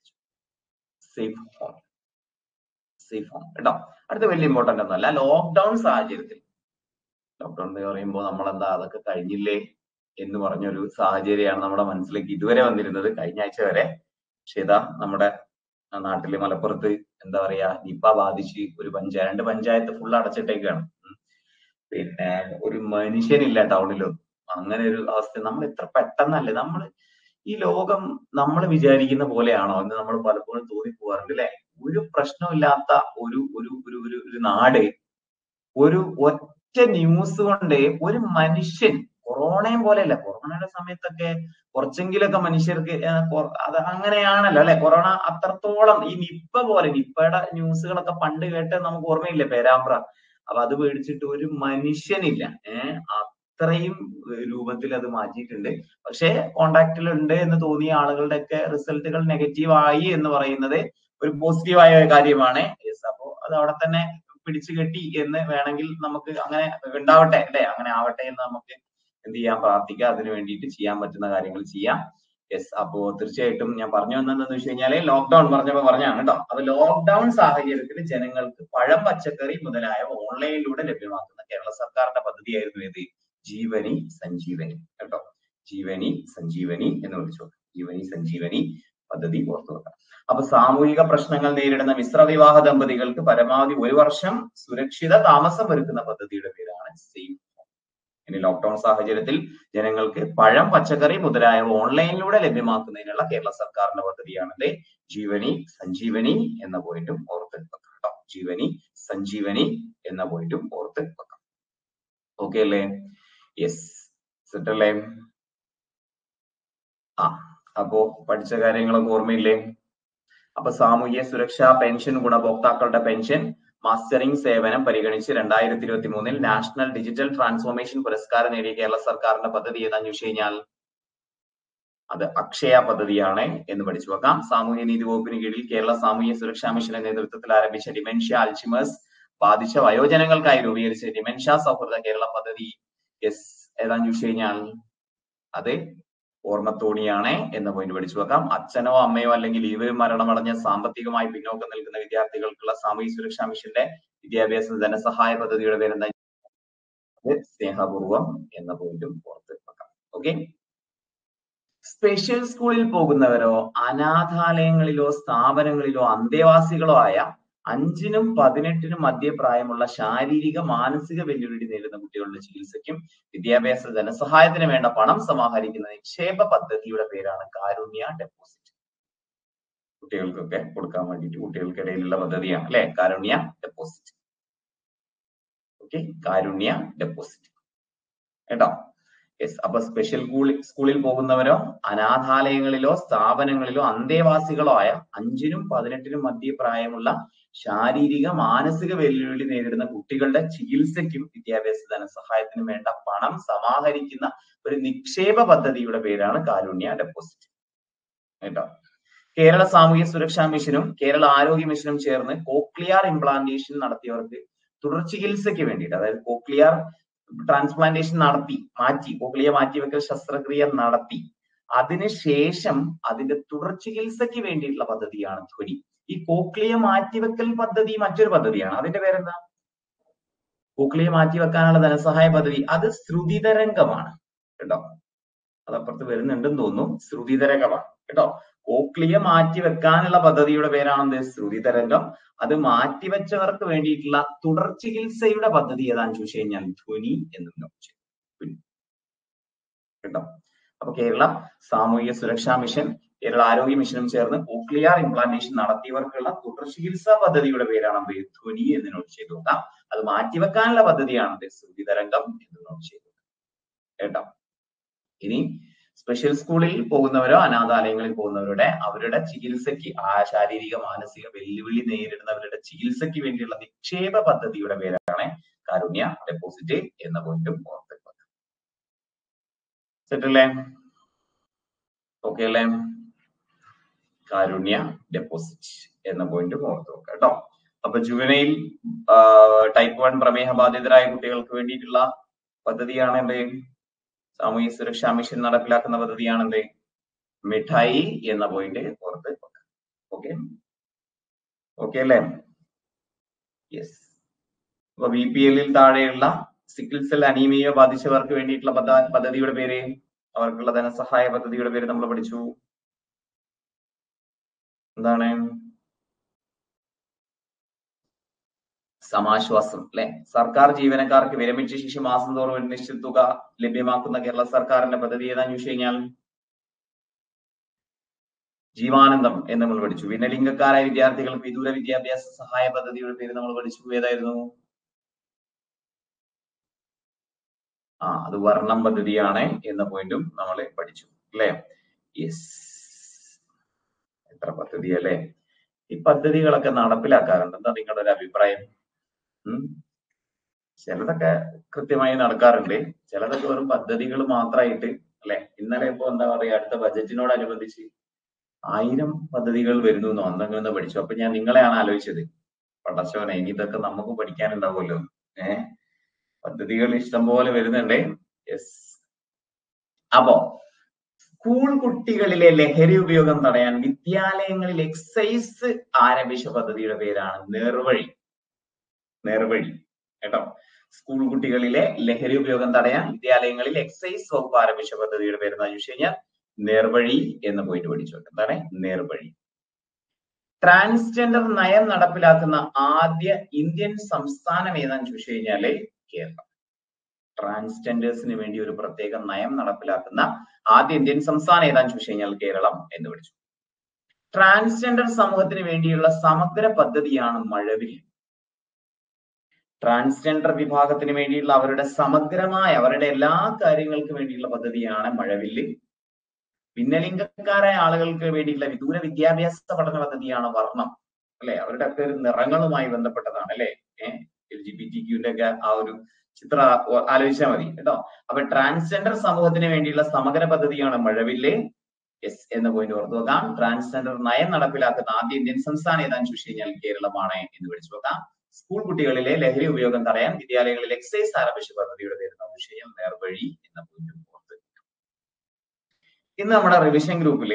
safe home safe home കേട്ടോ അടുത്ത വലിയ ഇമ്പോർട്ടന്റ് ഒന്നല്ല ലോക്ക്ഡൌൺ സാഹചര്യത്തിൽ ലോക്ക്ഡൌൺ എന്ന് പറയുമ്പോൾ നമ്മൾ എന്താ അതൊക്കെ കഴിഞ്ഞില്ലേ എന്ന് പറഞ്ഞൊരു സാഹചര്യമാണ് നമ്മുടെ മനസ്സിലേക്ക് ഇതുവരെ വന്നിരുന്നത് കഴിഞ്ഞ ആഴ്ച വരെ പക്ഷെ ഇതാ നമ്മുടെ നാട്ടില് മലപ്പുറത്ത് എന്താ പറയാ നിപ്പ ബാധിച്ച് ഒരു പഞ്ചായത്ത് രണ്ട് പഞ്ചായത്ത് ഫുൾ അടച്ചിട്ടേക്കാണ് ഉം. പിന്നെ ഒരു മനുഷ്യനില്ല ടൗണിലൊന്നും അങ്ങനെ ഒരു അവസ്ഥ നമ്മൾ എത്ര പെട്ടെന്നല്ലേ നമ്മൾ ഈ ലോകം നമ്മൾ വിചാരിക്കുന്ന പോലെയാണോ എന്ന് നമ്മൾ പലപ്പോഴും തോന്നിപ്പോവാറുണ്ട് അല്ലെ ഒരു പ്രശ്നമില്ലാത്ത ഒരു ഒരു ഒരു ഒരു ഒരു നാട് ഒരു ഒറ്റ ന്യൂസ് കൊണ്ട് ഒരു മനുഷ്യൻ കൊറോണയും പോലെയല്ല കൊറോണയുടെ സമയത്തൊക്കെ കുറച്ചെങ്കിലൊക്കെ മനുഷ്യർക്ക് ഏർ കൊ- അത് അങ്ങനെയാണല്ലോ അല്ലെ കൊറോണ അത്രത്തോളം ഈ നിപ്പ പോലെ നിപ്പയുടെ ന്യൂസുകളൊക്കെ പണ്ട് കേട്ട് നമുക്ക് ഓർമ്മയില്ലേ പേരാമ്പ്ര അപ്പൊ അത് പേടിച്ചിട്ട് ഒരു മനുഷ്യനില്ല ഏഹ് അത്രയും രൂപത്തിൽ അത് മാറ്റിയിട്ടുണ്ട് പക്ഷേ കോണ്ടാക്റ്റിൽ ഉണ്ട് എന്ന് തോന്നിയ ആളുകളുടെ ഒക്കെ റിസൾട്ടുകൾ നെഗറ്റീവ് ആയി എന്ന് പറയുന്നത് ഒരു പോസിറ്റീവായ കാര്യമാണ് യെസ് അപ്പോ അത് അവിടെ തന്നെ പിടിച്ചു കെട്ടി എന്ന് വേണമെങ്കിൽ നമുക്ക് അങ്ങനെ ഉണ്ടാവട്ടെ അല്ലെ അങ്ങനെ ആവട്ടെ എന്ന് നമുക്ക് എന്ത് ചെയ്യാം പ്രാർത്ഥിക്കാം അതിന് വേണ്ടിയിട്ട് ചെയ്യാൻ പറ്റുന്ന കാര്യങ്ങൾ ചെയ്യാം യെസ് അപ്പോ തീർച്ചയായിട്ടും ഞാൻ പറഞ്ഞു വന്നതെന്ന് വെച്ച് കഴിഞ്ഞാല് ലോക്ക്ഡൌൺ പറഞ്ഞപ്പോ പറഞ്ഞാണ് കേട്ടോ അപ്പൊ ലോക്ക്ഡൌൺ സാഹചര്യത്തിൽ ജനങ്ങൾക്ക് പഴം പച്ചക്കറി മുതലായവ ഓൺലൈനിലൂടെ ലഭ്യമാക്കുന്ന കേരള സർക്കാരിന്റെ പദ്ധതിയായിരുന്നു ഏത് ജീവനി സഞ്ജീവനി കേട്ടോ ജീവനി സഞ്ജീവനി എന്ന് വിളിച്ചു ജീവനി സഞ്ജീവനി പദ്ധതി ഓർത്തു വെക്കാം അപ്പൊ സാമൂഹിക പ്രശ്നങ്ങൾ നേരിടുന്ന മിശ്ര വിവാഹ ദമ്പതികൾക്ക് പരമാവധി ഒരു വർഷം സുരക്ഷിത താമസം ഒരുക്കുന്ന പദ്ധതിയുടെ പേരാണ് സേഫ് ഇനി ലോക്ക്ഡൌൺ സാഹചര്യത്തിൽ ജനങ്ങൾക്ക് പഴം പച്ചക്കറി മുതലായവ ഓൺലൈനിലൂടെ ലഭ്യമാക്കുന്നതിനുള്ള കേരള സർക്കാരിന്റെ പദ്ധതിയാണിത് ജീവനി സഞ്ജീവനി എന്ന പോയിന്റും ഓർത്ത് വെക്കാം കേട്ടോ ജീവനി സഞ്ജീവനി എന്ന പോയിന്റും ഓർത്ത് വെക്കാം ഓക്കെ അല്ലേ യെസ് സെറ്റ് അല്ലേ ആ അപ്പോ പഠിച്ച കാര്യങ്ങളൊക്കെ ഓർമ്മയില്ലേ അപ്പൊ സാമൂഹ്യ സുരക്ഷാ പെൻഷൻ ഗുണഭോക്താക്കളുടെ പെൻഷൻ മാസ്റ്ററിംഗ് സേവനം പരിഗണിച്ച് രണ്ടായിരത്തി ഇരുപത്തി മൂന്നിൽ നാഷണൽ ഡിജിറ്റൽ ട്രാൻസ്ഫോർമേഷൻ പുരസ്കാരം നേടിയ കേരള സർക്കാരിന്റെ പദ്ധതി ഏതാന്ന് ചോദിച്ചു കഴിഞ്ഞാൽ അത് അക്ഷയ പദ്ധതിയാണ് എന്ന് പഠിച്ചു വെക്കാം സാമൂഹ്യ നീതി വകുപ്പിന് കീഴിൽ കേരള സാമൂഹ്യ സുരക്ഷാ മിഷന്റെ നേതൃത്വത്തിൽ ആരംഭിച്ച ഡിമെൻഷ്യ അൽഷിമേഴ്സ് ബാധിച്ച വയോജനങ്ങൾക്കായി രൂപീകരിച്ച ഡിമെൻഷ്യ സൗഹൃദ കേരള പദ്ധതി എസ് ഏതാന്ന് ചോദിച്ചു കഴിഞ്ഞാൽ അത് ഓർമ്മത്തോണിയാണ് എന്ന പോയിന്റ് പഠിച്ചു വെക്കാം അച്ഛനോ അമ്മയോ അല്ലെങ്കിൽ ഇവരും മരണമടഞ്ഞ സാമ്പത്തികമായി പിന്നോക്കം നിൽക്കുന്ന വിദ്യാർത്ഥികൾക്കുള്ള സാമൂഹ്യ സുരക്ഷാ മിഷന്റെ വിദ്യാഭ്യാസ ധനസഹായ പദ്ധതിയുടെ പേരെന്താ അത് സ്നേഹപൂർവം എന്ന പോയിന്റും ഓർത്ത് വെക്കാം ഓക്കെ സ്പെഷ്യൽ സ്കൂളിൽ പോകുന്നവരോ അനാഥാലയങ്ങളിലോ സ്ഥാപനങ്ങളിലോ അന്തേവാസികളോ ആയ അഞ്ചിനും പതിനെട്ടിനും മധ്യപ്രായമുള്ള ശാരീരിക മാനസിക വെല്ലുവിളി നേരിടുന്ന കുട്ടികളുടെ ചികിത്സയ്ക്കും വിദ്യാഭ്യാസ ധനസഹായത്തിന് വേണ്ട പണം സമാഹരിക്കുന്ന നിക്ഷേപ പദ്ധതിയുടെ പേരാണ് കാരുണ്യ ഡെപ്പോസിറ്റ് കുട്ടികൾക്കൊക്കെ കൊടുക്കാൻ വേണ്ടിയിട്ട് കുട്ടികൾക്കിടയിലുള്ള പദ്ധതിയാണ് അല്ലെ Karunya deposit okay Karunya deposit കേട്ടോ യെസ് അപ്പൊ സ്പെഷ്യൽ സ്കൂളിൽ പോകുന്നവരോ അനാഥാലയങ്ങളിലോ സ്ഥാപനങ്ങളിലോ അന്തേവാസികളോ ആയ അഞ്ചിനും പതിനെട്ടിനും മധ്യ പ്രായമുള്ള ശാരീരിക മാനസിക വെല്ലുവിളി നേരിടുന്ന കുട്ടികളുടെ ചികിത്സയ്ക്കും വിദ്യാഭ്യാസ ധനസഹായത്തിനും വേണ്ട പണം സമാഹരിക്കുന്ന ഒരു നിക്ഷേപ പദ്ധതിയുടെ പേരാണ് കാരുണ്യ ഡെപ്പോസിറ്റ് കേട്ടോ കേരള സാമൂഹ്യ സുരക്ഷാ മിഷനും കേരള ആരോഗ്യ മിഷനും ചേർന്ന് കോക്ലിയർ ഇംപ്ലാന്റേഷൻ നടത്തിയവർക്ക് തുടർ ചികിത്സയ്ക്ക് വേണ്ടിയിട്ട് അതായത് കോക്ലിയർ ട്രാൻസ്പ്ലാന്റേഷൻ നടത്തി മാറ്റി കോക്ലിയ മാറ്റിവെക്കൽ ശസ്ത്രക്രിയ നടത്തി അതിനുശേഷം അതിന്റെ തുടർ ചികിത്സയ്ക്ക് വേണ്ടിയിട്ടുള്ള പദ്ധതിയാണ് ധ്വനി ഈ കോക്ലിയ മാറ്റിവെക്കൽ പദ്ധതി മറ്റൊരു പദ്ധതിയാണ് അതിന്റെ പേരെന്താ കോക്ലിയ മാറ്റിവെക്കാനുള്ള ധനസഹായ പദ്ധതി അത് ശ്രുതിതരംഗമാണ് കേട്ടോ അതപ്പുറത്ത് വരുന്നുണ്ടെന്ന് തോന്നുന്നു ശ്രുതിതരംഗമാണ് കേട്ടോ കോക്ലിയ മാറ്റിവെക്കാനുള്ള പദ്ധതിയുടെ പേരാണെന്ത് ശ്രുതിതരംഗം അത് മാറ്റിവെച്ചവർക്ക് വേണ്ടിയിട്ടുള്ള തുടർ ചികിത്സയുടെ പദ്ധതി ഏതാണെന്ന് ചോദിച്ചു കഴിഞ്ഞാൽ ധ്വനി എന്ന് നോക്കി കേട്ടോ അപ്പൊ കേരള സാമൂഹിക സുരക്ഷാ മിഷൻ കേരള ആരോഗ്യ മിഷനും ചേർന്ന് കോക്ലിയർ ഇംപ്ലാന്റേഷൻ നടത്തിയവർക്കുള്ള തുടർ ചികിത്സാ പദ്ധതിയുടെ പേരാണ് എന്ത് ധ്വനി എന്ന് നോട്ട് ചെയ്ത് നോക്കാം അത് മാറ്റിവെക്കാനുള്ള പദ്ധതിയാണ് ശ്രുതിതരംഗം എന്ന് നോട്ട് ചെയ്ത് കേട്ടോ ഇനി സ്പെഷ്യൽ സ്കൂളിൽ പോകുന്നവരോ അനാഥാലയങ്ങളിൽ പോകുന്നവരുടെ അവരുടെ ചികിത്സയ്ക്ക് ആ ശാരീരിക മാനസിക വെല്ലുവിളി നേരിടുന്നവരുടെ ചികിത്സയ്ക്ക് വേണ്ടിയുള്ള നിക്ഷേപ പദ്ധതിയുടെ പേരാണ് കാരുണ്യ ഡെപ്പോസിറ്റ് എന്ന പോയിന്റും ഓർത്ത് സെറ്റ് അല്ലേ ഓക്കെ അല്ലേ കാരുണ്യ ഡെപ്പോസിറ്റ് എന്ന പോയിന്റും ഓർത്ത് വെക്കാം കേട്ടോ അപ്പൊ ജുവനയിൽ ടൈപ്പ് വൺ പ്രമേഹ ബാധിതരായ കുട്ടികൾക്ക് വേണ്ടിയിട്ടുള്ള പദ്ധതിയാണ് എന്ത് സാമൂഹ്യ സുരക്ഷാ മിഷൻ നടപ്പിലാക്കുന്ന പദ്ധതിയാണ് എന്ത് മിഠായി എന്ന പോയിന്റ് ഓർത്ത് വെക്കാം ഓക്കെ ഓക്കെ അല്ലേ യെസ് അപ്പൊ ബി പി എല്ലിൽ താഴെയുള്ള സിക്കിൾ സെൽ അനീമിയ ബാധിച്ചവർക്ക് വേണ്ടിയിട്ടുള്ള പദ്ധ- പദ്ധതിയുടെ പേര് അവർക്കുള്ള ധനസഹായ പദ്ധതിയുടെ പേര് നമ്മൾ പഠിച്ചു എന്താണ് സമാശ്വാസം അല്ലെ സർക്കാർ ജീവനക്കാർക്ക് വിരമിച്ച ശേഷം മാസം തോറും ഒരു നിശ്ചിത തുക ലഭ്യമാക്കുന്ന കേരള സർക്കാരിന്റെ പദ്ധതി ഏതാന്ന് ചോദിച്ചു കഴിഞ്ഞാൽ ജീവാനന്ദം എന്ന് നമ്മൾ പഠിച്ചു ഭിന്നലിംഗക്കാരായ വിദ്യാർത്ഥികൾക്ക് വിദൂര വിദ്യാഭ്യാസ സഹായ പദ്ധതിയുടെ പേര് നമ്മൾ പഠിച്ചു ഏതായിരുന്നു ആ അത് വർണ്ണം പദ്ധതിയാണ് എന്ന പോയിന്റും നമ്മൾ പഠിച്ചു അല്ലെ യെസ് എത്ര പദ്ധതി അല്ലെ ഈ പദ്ധതികളൊക്കെ നടപ്പിലാക്കാറുണ്ട് എന്താ നിങ്ങളുടെ ഒരു അഭിപ്രായം ഉം ചിലതൊക്കെ കൃത്യമായി നടക്കാറുണ്ട് ചിലതൊക്കെ വെറും പദ്ധതികൾ മാത്രമായിട്ട് അല്ലെ ഇന്നലെ ഇപ്പൊ എന്താ പറയാ അടുത്ത ബജറ്റിനോടനുബന്ധിച്ച് ആയിരം പദ്ധതികൾ വരുന്നു എന്നോ എന്തെങ്കിലും പഠിച്ചു അപ്പൊ ഞാൻ നിങ്ങളെയാണ് ആലോചിച്ചത് പടച്ചോനെ ഇനി ഇതൊക്കെ നമുക്ക് പഠിക്കാനുണ്ടാവുമല്ലോ ഏഹ് പദ്ധതികൾ ഇഷ്ടം പോലെ വരുന്നുണ്ട് യെസ് അപ്പോ സ്കൂൾ കുട്ടികളിലെ ലഹരി ഉപയോഗം തടയാൻ വിദ്യാലയങ്ങളിൽ എക്സൈസ് ആരംഭിച്ച പദ്ധതിയുടെ പേരാണ് നേർവഴി നേർവഴി കേട്ടോ സ്കൂൾ കുട്ടികളിലെ ലഹരി ഉപയോഗം തടയാൻ വിദ്യാലയങ്ങളിൽ എക്സൈസ് വകുപ്പ് ആരംഭിച്ച പദ്ധതിയുടെ പേര് എന്താ ചോദിച്ചു കഴിഞ്ഞാൽ നേർവഴി എന്ന് പോയിട്ട് പഠിച്ചു എന്താണ് നേർവഴി ട്രാൻസ്ജെൻഡർ നയം നടപ്പിലാക്കുന്ന ആദ്യ ഇന്ത്യൻ സംസ്ഥാനം ഏതാന്ന് ചോദിച്ചു കഴിഞ്ഞാല് കേരളം ട്രാൻസ്ജെൻഡേഴ്സിന് വേണ്ടി ഒരു പ്രത്യേക നയം നടപ്പിലാക്കുന്ന ആദ്യ ഇന്ത്യൻ സംസ്ഥാനം ഏതാന്ന് ചോദിച്ചു കഴിഞ്ഞാൽ കേരളം എന്ന് വിളിച്ചു ട്രാൻസ്ജെൻഡർ സമൂഹത്തിന് വേണ്ടിയുള്ള സമഗ്ര പദ്ധതിയാണ് മഴവിൽ ട്രാൻസ്ജെൻഡർ വിഭാഗത്തിന് വേണ്ടിയുള്ള അവരുടെ സമഗ്രമായ അവരുടെ എല്ലാ കാര്യങ്ങൾക്കും വേണ്ടിയുള്ള പദ്ധതിയാണ് മഴവില്ല് ഭിന്നലിംഗക്കാരായ ആളുകൾക്ക് വേണ്ടിയിട്ടുള്ള വിദൂര വിദ്യാഭ്യാസ പഠന പദ്ധതിയാണ് വർണ്ണം അല്ലെ അവരുടെ ഒക്കെ ഒരു നിറങ്ങളുമായി ബന്ധപ്പെട്ടതാണ് അല്ലെ ഏഹ് എൽ ജി ബി ടി ക്യൂന്റെ ഒക്കെ ആ ഒരു ചിത്രം ആലോചിച്ചാൽ മതി കേട്ടോ അപ്പൊ ട്രാൻസ്ജെൻഡർ സമൂഹത്തിന് വേണ്ടിയുള്ള സമഗ്ര പദ്ധതിയാണ് മഴവില്ല് എസ് എന്ന പോയിന്റ് ഓർത്തു വെക്കാം ട്രാൻസ്ജെൻഡർ നയം നടപ്പിലാക്കുന്ന ആദ്യ ഇന്ത്യൻ സംസ്ഥാനം ഏതാന്ന് ചോദിച്ചു കഴിഞ്ഞാൽ കേരളമാണ് എന്ന് വിളിച്ചു വെക്കാം സ്കൂൾ കുട്ടികളിലെ ലഹരി ഉപയോഗം തടയാൻ വിദ്യാലയങ്ങളിൽ എക്സൈസ് ആരംഭിച്ച പദ്ധതിയുടെ പേര് എന്താണെന്ന് വെച്ച് കഴിഞ്ഞാൽ നേർവഴി എന്ന പോയിന്റ് ഓർത്ത് ഇന്ന് നമ്മുടെ റിവിഷൻ ഗ്രൂപ്പില്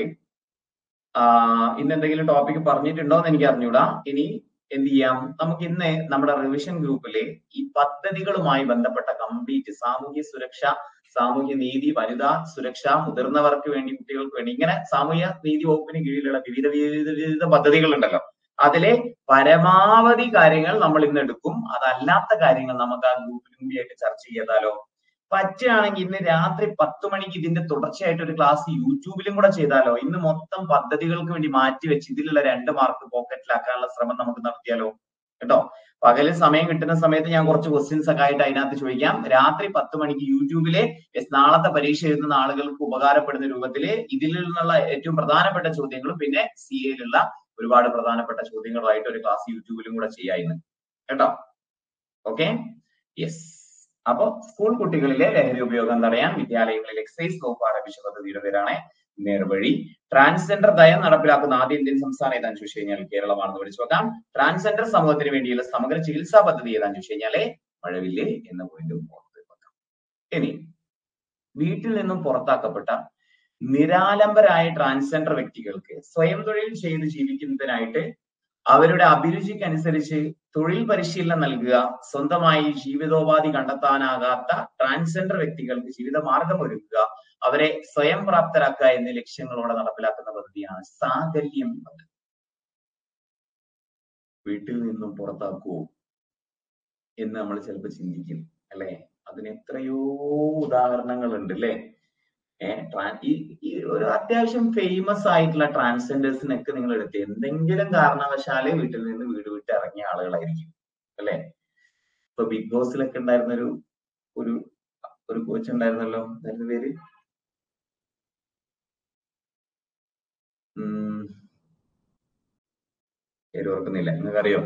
ഇന്ന് എന്തെങ്കിലും ടോപ്പിക് പറഞ്ഞിട്ടുണ്ടോ എന്ന് എനിക്ക് അറിഞ്ഞൂടാ ഇനി എന്ത് ചെയ്യാം നമുക്ക് ഇന്ന് നമ്മുടെ റിവിഷൻ ഗ്രൂപ്പില് ഈ പദ്ധതികളുമായി ബന്ധപ്പെട്ട കംപ്ലീറ്റ് സാമൂഹ്യ സുരക്ഷ സാമൂഹ്യ നീതി വനിതാ സുരക്ഷ മുതിർന്നവർക്ക് വേണ്ടി കുട്ടികൾക്ക് വേണ്ടി ഇങ്ങനെ സാമൂഹ്യ നീതി വകുപ്പിന് കീഴിലുള്ള വിവിധ വിവിധ വിവിധ പദ്ധതികൾ ഉണ്ടല്ലോ അതിലെ പരമാവധി കാര്യങ്ങൾ നമ്മൾ ഇന്ന് എടുക്കും അതല്ലാത്ത കാര്യങ്ങൾ നമുക്ക് ആ ഗ്രൂപ്പിലും കൂടി ആയിട്ട് ചർച്ച ചെയ്താലോ പറ്റുകയാണെങ്കിൽ ഇന്ന് രാത്രി പത്ത് മണിക്ക് ഇതിന്റെ തുടർച്ചയായിട്ട് ഒരു ക്ലാസ് യൂട്യൂബിലും കൂടെ ചെയ്താലോ ഇന്ന് മൊത്തം പദ്ധതികൾക്ക് വേണ്ടി മാറ്റി വെച്ച് ഇതിലുള്ള രണ്ട് മാർക്ക് പോക്കറ്റിലാക്കാനുള്ള ശ്രമം നമുക്ക് നടത്തിയാലോ കേട്ടോ പകല് സമയം കിട്ടുന്ന സമയത്ത് ഞാൻ കുറച്ച് ക്വസ്റ്റ്യൻസ് ഒക്കെ ആയിട്ട് അതിനകത്ത് ചോദിക്കാം രാത്രി പത്ത് മണിക്ക് യൂട്യൂബിലെ yes, നാളത്തെ പരീക്ഷ എഴുതുന്ന ആളുകൾക്ക് ഉപകാരപ്പെടുന്ന രൂപത്തില് ഇതിൽ നിന്നുള്ള ഏറ്റവും പ്രധാനപ്പെട്ട ചോദ്യങ്ങളും പിന്നെ സി എയിലുള്ള ഒരുപാട് പ്രധാനപ്പെട്ട ചോദ്യങ്ങളുമായിട്ട് ഒരു ക്ലാസ് യൂട്യൂബിലും കൂടെ ചെയ്യായിരുന്നു കേട്ടോ ഓക്കെ യെസ് അപ്പൊ സ്കൂൾ കുട്ടികളിലെ ലഹരി ഉപയോഗം തടയാൻ വിദ്യാലയങ്ങളിൽ എക്സൈസ് വകുപ്പ് ആരംഭിച്ച പദ്ധതിയുടെ പേരാണ് നേർവഴി ട്രാൻസ്ജെൻഡർ നയം നടപ്പിലാക്കുന്ന ആദ്യ ഇന്ത്യൻ സംസ്ഥാനം ഏതാന്ന് ചോദിച്ചു കഴിഞ്ഞാൽ കേരളമാണെന്ന് വിളിച്ചു നോക്കാം ട്രാൻസ്ജെൻഡർ സമൂഹത്തിന് വേണ്ടിയുള്ള സമഗ്ര ചികിത്സാ പദ്ധതി ഏതാന്ന് ചോദിച്ചു കഴിഞ്ഞാല് മഴവില്ല് എന്ന പോയിന്റും ഓർത്ത് വെക്കാം ഇനി വീട്ടിൽ നിന്നും പുറത്താക്കപ്പെട്ട നിരാലംബരായ ട്രാൻസ്ജെൻഡർ വ്യക്തികൾക്ക് സ്വയം തൊഴിൽ ചെയ്ത് ജീവിക്കുന്നതിനായിട്ട് അവരുടെ അഭിരുചിക്കനുസരിച്ച് തൊഴിൽ പരിശീലനം നൽകുക സ്വന്തമായി ജീവിതോപാധി കണ്ടെത്താനാകാത്ത ട്രാൻസ്ജെൻഡർ വ്യക്തികൾക്ക് ജീവിത മാർഗം ഒരുക്കുക അവരെ സ്വയം പ്രാപ്തരാക്കുക എന്നീ ലക്ഷ്യങ്ങളോടെ നടപ്പിലാക്കുന്ന പദ്ധതിയാണ് സാകല്യം പദ്ധതി വീട്ടിൽ നിന്നും പുറത്താക്കുവോ എന്ന് നമ്മൾ ചിലപ്പോൾ ചിന്തിക്കും അല്ലെ അതിന് എത്രയോ ഉദാഹരണങ്ങൾ ഉണ്ട് അല്ലെ ഏഹ് ട്രാൻ ഈ ഈ ഒരു അത്യാവശ്യം ഫേമസ് ആയിട്ടുള്ള ട്രാൻസ്ജെൻഡേഴ്സിനൊക്കെ നിങ്ങൾ എടുത്ത് എന്തെങ്കിലും കാരണവശാല് വീട്ടിൽ നിന്ന് വീട് വിട്ട് ഇറങ്ങിയ ആളുകളായിരിക്കും അല്ലെ ഇപ്പൊ ബിഗ് ബോസിലൊക്കെ ഉണ്ടായിരുന്ന ഒരു ഒരു ഒരു കോച്ച് ഉണ്ടായിരുന്നല്ലോ എന്തായിരുന്നു പേര് ഉം പേര് ഓർക്കുന്നില്ല നിങ്ങൾക്ക് അറിയോ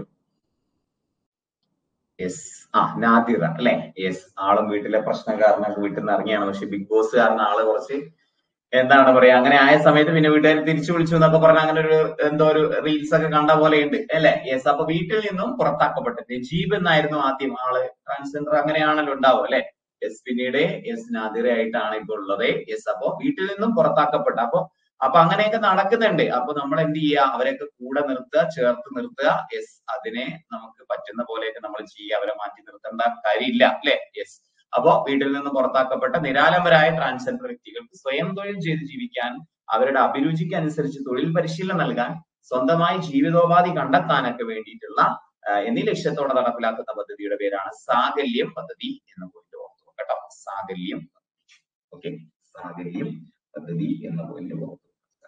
യെസ് ആ നാദിറ അല്ലെ യെസ് ആളും വീട്ടിലെ പ്രശ്നക്കാരനൊക്കെ വീട്ടിൽ നിന്ന് ഇറങ്ങിയാണ് പക്ഷെ ബിഗ് ബോസ് കാരണം ആള് കുറച്ച് എന്താണ് പറയാ അങ്ങനെ ആയ സമയത്ത് പിന്നെ വീട്ടുകാർ തിരിച്ചു വിളിച്ചു എന്നൊക്കെ പറഞ്ഞ അങ്ങനെ ഒരു എന്തോ ഒരു റീൽസ് ഒക്കെ കണ്ട പോലെ ഉണ്ട് അല്ലെ യെസ് അപ്പൊ വീട്ടിൽ നിന്നും പുറത്താക്കപ്പെട്ടു നജീബ് എന്നായിരുന്നു ആദ്യം ആള് ട്രാൻസ്ജെൻഡർ അങ്ങനെയാണല്ലോ ഉണ്ടാവും അല്ലെ യെസ് പിന്നീട് യെസ് നാദിറ ആയിട്ടാണ് ഇപ്പൊ ഉള്ളത് യെസ് അപ്പൊ വീട്ടിൽ നിന്നും പുറത്താക്കപ്പെട്ട അപ്പൊ അപ്പൊ അങ്ങനെയൊക്കെ നടക്കുന്നുണ്ട് അപ്പൊ നമ്മൾ എന്ത് ചെയ്യുക അവരെയൊക്കെ കൂടെ നിർത്തുക ചേർത്ത് നിർത്തുക യെസ് അതിനെ നമുക്ക് പറ്റുന്ന പോലെയൊക്കെ നമ്മൾ ചെയ്യുക അവരെ മാറ്റി നിർത്തേണ്ട കാര്യമില്ല അല്ലെ യെസ് അപ്പോ വീട്ടിൽ നിന്ന് പുറത്താക്കപ്പെട്ട നിരാലംബരായ ട്രാൻസ്ജെൻഡർ വ്യക്തികൾക്ക് സ്വയം തൊഴിൽ ചെയ്ത് ജീവിക്കാൻ അവരുടെ അഭിരുചിക്ക് അനുസരിച്ച് തൊഴിൽ പരിശീലനം നൽകാൻ സ്വന്തമായി ജീവിതോപാധി കണ്ടെത്താനൊക്കെ വേണ്ടിയിട്ടുള്ള ആ, എന്നീ ലക്ഷ്യത്തോടെ നടപ്പിലാക്കുന്ന പദ്ധതിയുടെ പേരാണ് സാകല്യം പദ്ധതി എന്ന് പോയിട്ട് ഓർത്തു കേട്ടോ സാകല്യം ഓക്കെ സാകല്യം പദ്ധതി എന്ന പോയിന്റ് ഓർത്തു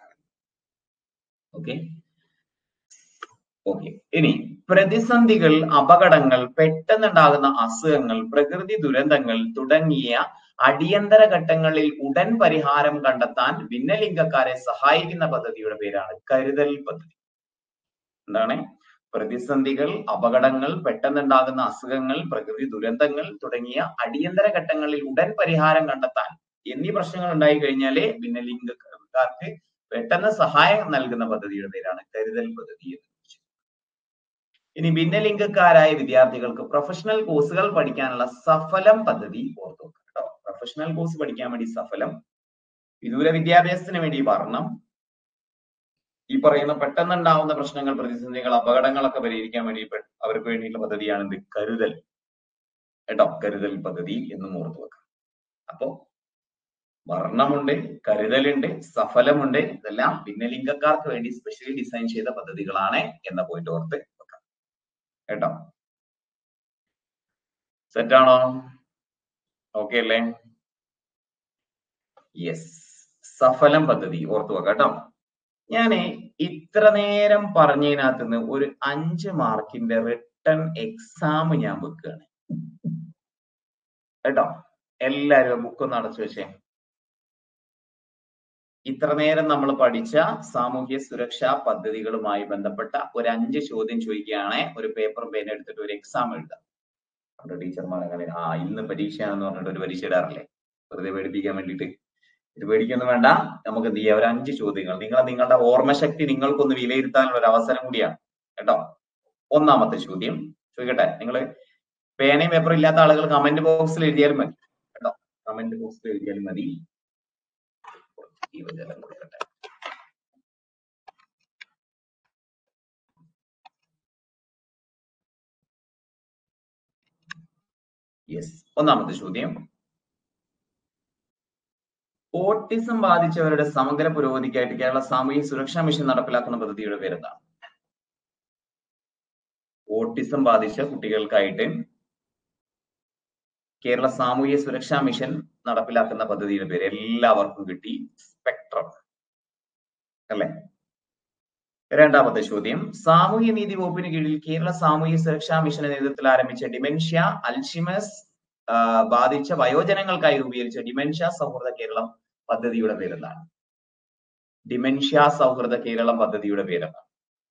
ഓക്കെ ഓക്കെ ഇനി പ്രതിസന്ധികൾ അപകടങ്ങൾ പെട്ടെന്നുണ്ടാകുന്ന അസുഖങ്ങൾ പ്രകൃതി ദുരന്തങ്ങൾ തുടങ്ങിയ അടിയന്തര ഘട്ടങ്ങളിൽ ഉടൻ പരിഹാരം കണ്ടെത്താൻ ഭിന്നലിംഗക്കാരെ സഹായിക്കുന്ന പദ്ധതിയുടെ പേരാണ് കരുതൽ പദ്ധതി എന്താണ് പ്രതിസന്ധികൾ അപകടങ്ങൾ പെട്ടെന്നുണ്ടാകുന്ന അസുഖങ്ങൾ പ്രകൃതി ദുരന്തങ്ങൾ തുടങ്ങിയ അടിയന്തര ഘട്ടങ്ങളിൽ ഉടൻ പരിഹാരം കണ്ടെത്താൻ എന്നീ പ്രശ്നങ്ങൾ ഉണ്ടായി കഴിഞ്ഞാല് ഭിന്നലിംഗക്കാർക്ക് പെട്ടെന്ന് സഹായം നൽകുന്ന പദ്ധതിയുടെ പേരാണ് കരുതൽ പദ്ധതി എന്ന് വിളിച്ചത്. ഇനി ഭിന്നലിംഗക്കാരായ വിദ്യാർത്ഥികൾക്ക് പ്രൊഫഷണൽ കോഴ്സുകൾ പഠിക്കാനുള്ള സഫലം പദ്ധതി ഓർത്തു വെക്കുക കേട്ടോ പ്രൊഫഷണൽ കോഴ്സ് പഠിക്കാൻ വേണ്ടി സഫലം വിദൂര വിദ്യാഭ്യാസത്തിന് വേണ്ടി വർണ്ണം ഈ പറയുന്ന പെട്ടെന്നുണ്ടാവുന്ന പ്രശ്നങ്ങൾ പ്രതിസന്ധികൾ അപകടങ്ങളൊക്കെ പരിഹരിക്കാൻ വേണ്ടി പെ- അവർക്ക് വേണ്ടിയിട്ടുള്ള പദ്ധതിയാണ് ഇത് കരുതൽ കേട്ടോ കരുതൽ പദ്ധതി എന്നും ഓർത്തു വെക്കാം അപ്പോ വർണ്ണമുണ്ട് കരുതലുണ്ട് സഫലമുണ്ട് ഇതെല്ലാം ഭിന്നലിംഗക്കാർക്ക് വേണ്ടി സ്പെഷ്യലി ഡിസൈൻ ചെയ്ത പദ്ധതികളാണ് എന്ന പോയിന്റ് ഓർത്ത് വെക്കാം കേട്ടോ സെറ്റാണോ ഓക്കെ അല്ലേ യെസ് സഫലം പദ്ധതി ഓർത്തു വെക്കാം കേട്ടോ ഞാന് ഇത്ര നേരം പറഞ്ഞതിനകത്ത് നിന്ന് ഒരു അഞ്ച് മാർക്കിന്റെ റിട്ടേൺ എക്സാം ഞാൻ വെക്കുകയാണ് കേട്ടോ എല്ലാരും ബുക്ക് ഒന്ന് അടച്ചു വെച്ചേ ഇത്ര നേരം നമ്മൾ പഠിച്ച സാമൂഹ്യ സുരക്ഷാ പദ്ധതികളുമായി ബന്ധപ്പെട്ട ഒരു അഞ്ച് ചോദ്യം ചോദിക്കുകയാണ് ഒരു പേപ്പറും പേനും എടുത്തിട്ട് ഒരു എക്സാം എഴുതാം നമ്മുടെ ടീച്ചർമാർ അങ്ങനെ ആ ഇന്ന് പരീക്ഷയാണെന്ന് പറഞ്ഞിട്ട് ഒരു പരീക്ഷ ഇടാറില്ലേ വെറുതെ പേടിപ്പിക്കാൻ വേണ്ടിയിട്ട് ഇത് പേടിക്കൊന്നും വേണ്ട നമുക്ക് എന്ത് ചെയ്യാം ഒരു അഞ്ച് ചോദ്യങ്ങൾ നിങ്ങൾ നിങ്ങളുടെ ഓർമ്മശക്തി നിങ്ങൾക്കൊന്ന് വിലയിരുത്താനുള്ള ഒരു അവസരം കൂടിയാണ് കേട്ടോ ഒന്നാമത്തെ ചോദ്യം ചോദിക്കട്ടെ നിങ്ങൾ പേനയും പേപ്പറും ഇല്ലാത്ത ആളുകൾ കമന്റ് ബോക്സിൽ എഴുതിയാലും മതി കേട്ടോ കമന്റ് ബോക്സിൽ എഴുതിയാലും മതി ജീവജലം കൊടുക്കട്ടെ യെസ് ഒന്നാമത്തെ ചോദ്യം ഓട്ടിസം ബാധിച്ചവരുടെ സമഗ്ര പുരോഗതിക്കായിട്ട് കേരള സാമൂഹ്യ സുരക്ഷാ മിഷൻ നടപ്പിലാക്കുന്ന പദ്ധതിയുടെ പേരെന്താണ് ഓട്ടിസം ബാധിച്ച കുട്ടികൾക്കായിട്ട് കേരള സാമൂഹ്യ സുരക്ഷാ മിഷൻ നടപ്പിലാക്കുന്ന പദ്ധതിയുടെ പേര് എല്ലാവർക്കും കിട്ടി സ്പെക്ട്രം അല്ലെ രണ്ടാമത്തെ ചോദ്യം സാമൂഹ്യ നീതി വകുപ്പിന് കീഴിൽ കേരള സാമൂഹ്യ സുരക്ഷാ മിഷന്റെ നേതൃത്വത്തിൽ ആരംഭിച്ച ഡിമെൻഷ്യ അൽഷിമസ് ആ, ബാധിച്ച വയോജനങ്ങൾക്കായി രൂപീകരിച്ച ഡിമെൻഷ്യ സൗഹൃദ കേരളം പദ്ധതിയുടെ പേരെന്താണ് ഡിമെൻഷ്യ സൗഹൃദ കേരളം പദ്ധതിയുടെ പേരെന്താണ്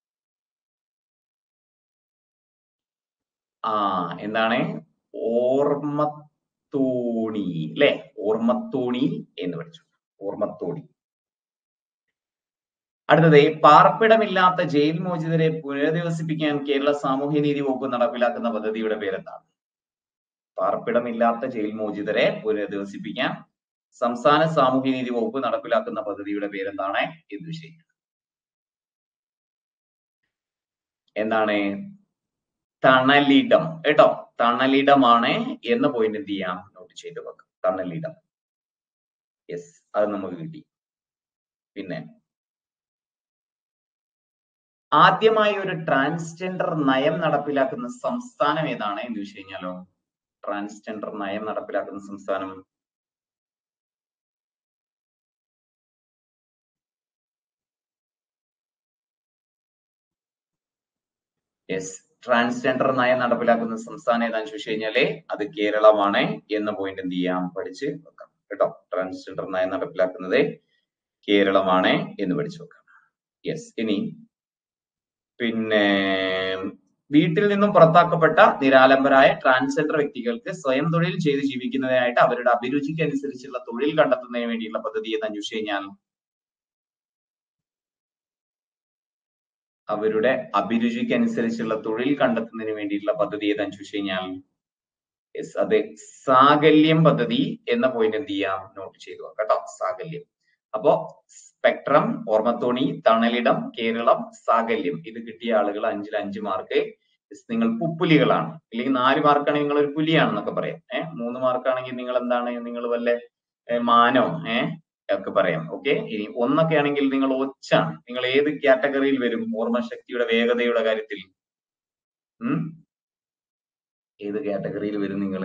ആ എന്താണ് ഓർമ്മത്തോണി അല്ലെ ഓർമ്മത്തോണി എന്ന് പഠിച്ചു ഓർമ്മത്തോണി അടുത്തത് പാർപ്പിടമില്ലാത്ത ജയിൽ മോചിതരെ പുനരധിവസിപ്പിക്കാൻ കേരള സാമൂഹ്യനീതി വകുപ്പ് നടപ്പിലാക്കുന്ന പദ്ധതിയുടെ പേരെന്താണ് പാർപ്പിടമില്ലാത്ത ജയിൽ മോചിതരെ പുനരധിവസിപ്പിക്കാൻ സംസ്ഥാന സാമൂഹ്യനീതി വകുപ്പ് നടപ്പിലാക്കുന്ന പദ്ധതിയുടെ പേരെന്താണ് എന്ന് വിഷയം എന്താണ് തണലിടം കേട്ടോ തണലിടമാണ് എന്ന പോയിന്റ് എന്ത് ചെയ്യാം നോട്ട് ചെയ്ത് വെക്കാം തണലിടം യെസ് അത് നമുക്ക് കിട്ടി പിന്നെ ആദ്യമായി ഒരു ട്രാൻസ്ജെൻഡർ നയം നടപ്പിലാക്കുന്ന സംസ്ഥാനം ഏതാണ് എന്ന് ചോദിച്ചു കഴിഞ്ഞാലോ ട്രാൻസ്ജെൻഡർ നയം നടപ്പിലാക്കുന്ന സംസ്ഥാനം യെസ് ട്രാൻസ്ജെൻഡർ നയം നടപ്പിലാക്കുന്ന സംസ്ഥാനം ഏതാണെന്ന് ചോദിച്ചു കഴിഞ്ഞാല് അത് കേരളമാണ് എന്ന പോയിന്റ് എന്ത് ചെയ്യാം പഠിച്ച് വെക്കാം കേട്ടോ ട്രാൻസ്ജെൻഡർ നയം നടപ്പിലാക്കുന്നത് കേരളമാണ് എന്ന് പഠിച്ചു വെക്കാം യെസ് ഇനി പിന്നെ വീട്ടിൽ നിന്നും പുറത്താക്കപ്പെട്ട നിരാലംബരായ ട്രാൻസ്ജെൻഡർ വ്യക്തികൾക്ക് സ്വയം തൊഴിൽ ചെയ്ത് ജീവിക്കുന്നതിനായിട്ട് അവരുടെ അഭിരുചിക്ക് അനുസരിച്ചുള്ള തൊഴിൽ കണ്ടെത്തുന്നതിന് വേണ്ടിയുള്ള പദ്ധതി എന്ന് അന്വേഷിച്ചു കഴിഞ്ഞാൽ അവരുടെ അഭിരുചിക്ക് അനുസരിച്ചുള്ള തൊഴിൽ കണ്ടെത്തുന്നതിന് വേണ്ടിയിട്ടുള്ള പദ്ധതി ഏത് അന്വേഷിച്ചു കഴിഞ്ഞാൽ യെസ് അതെ സാകല്യം പദ്ധതി എന്ന പോയിന്റ് എന്ത് ചെയ്യാം നോട്ട് ചെയ്തു വെക്കാം കേട്ടോ സാകല്യം അപ്പോ സ്പെക്ട്രം ഓർമ്മത്തോണി തണലിടം കേരളം സാകല്യം ഇത് കിട്ടിയ ആളുകൾ അഞ്ചിൽ അഞ്ച് മാർക്ക് നിങ്ങൾ പുപ്പുലികളാണ് അല്ലെങ്കിൽ നാല് മാർക്കാണെങ്കിൽ നിങ്ങൾ ഒരു പുലിയാണെന്നൊക്കെ പറയാം ഏഹ് മൂന്ന് മാർക്കാണെങ്കിൽ നിങ്ങൾ എന്താണ് നിങ്ങൾ വല്ല ഏഹ് മാനോ ഏഹ് ഒക്കെ പറയാം ഓക്കെ ഇനി ഒന്നൊക്കെ ആണെങ്കിൽ നിങ്ങൾ ഒച്ചാണ് നിങ്ങൾ ഏത് കാറ്റഗറിയിൽ വരും ഓർമ്മശക്തിയുടെ വേഗതയുടെ കാര്യത്തിൽ ഉം ഏത് കാറ്റഗറിയിൽ വരും നിങ്ങൾ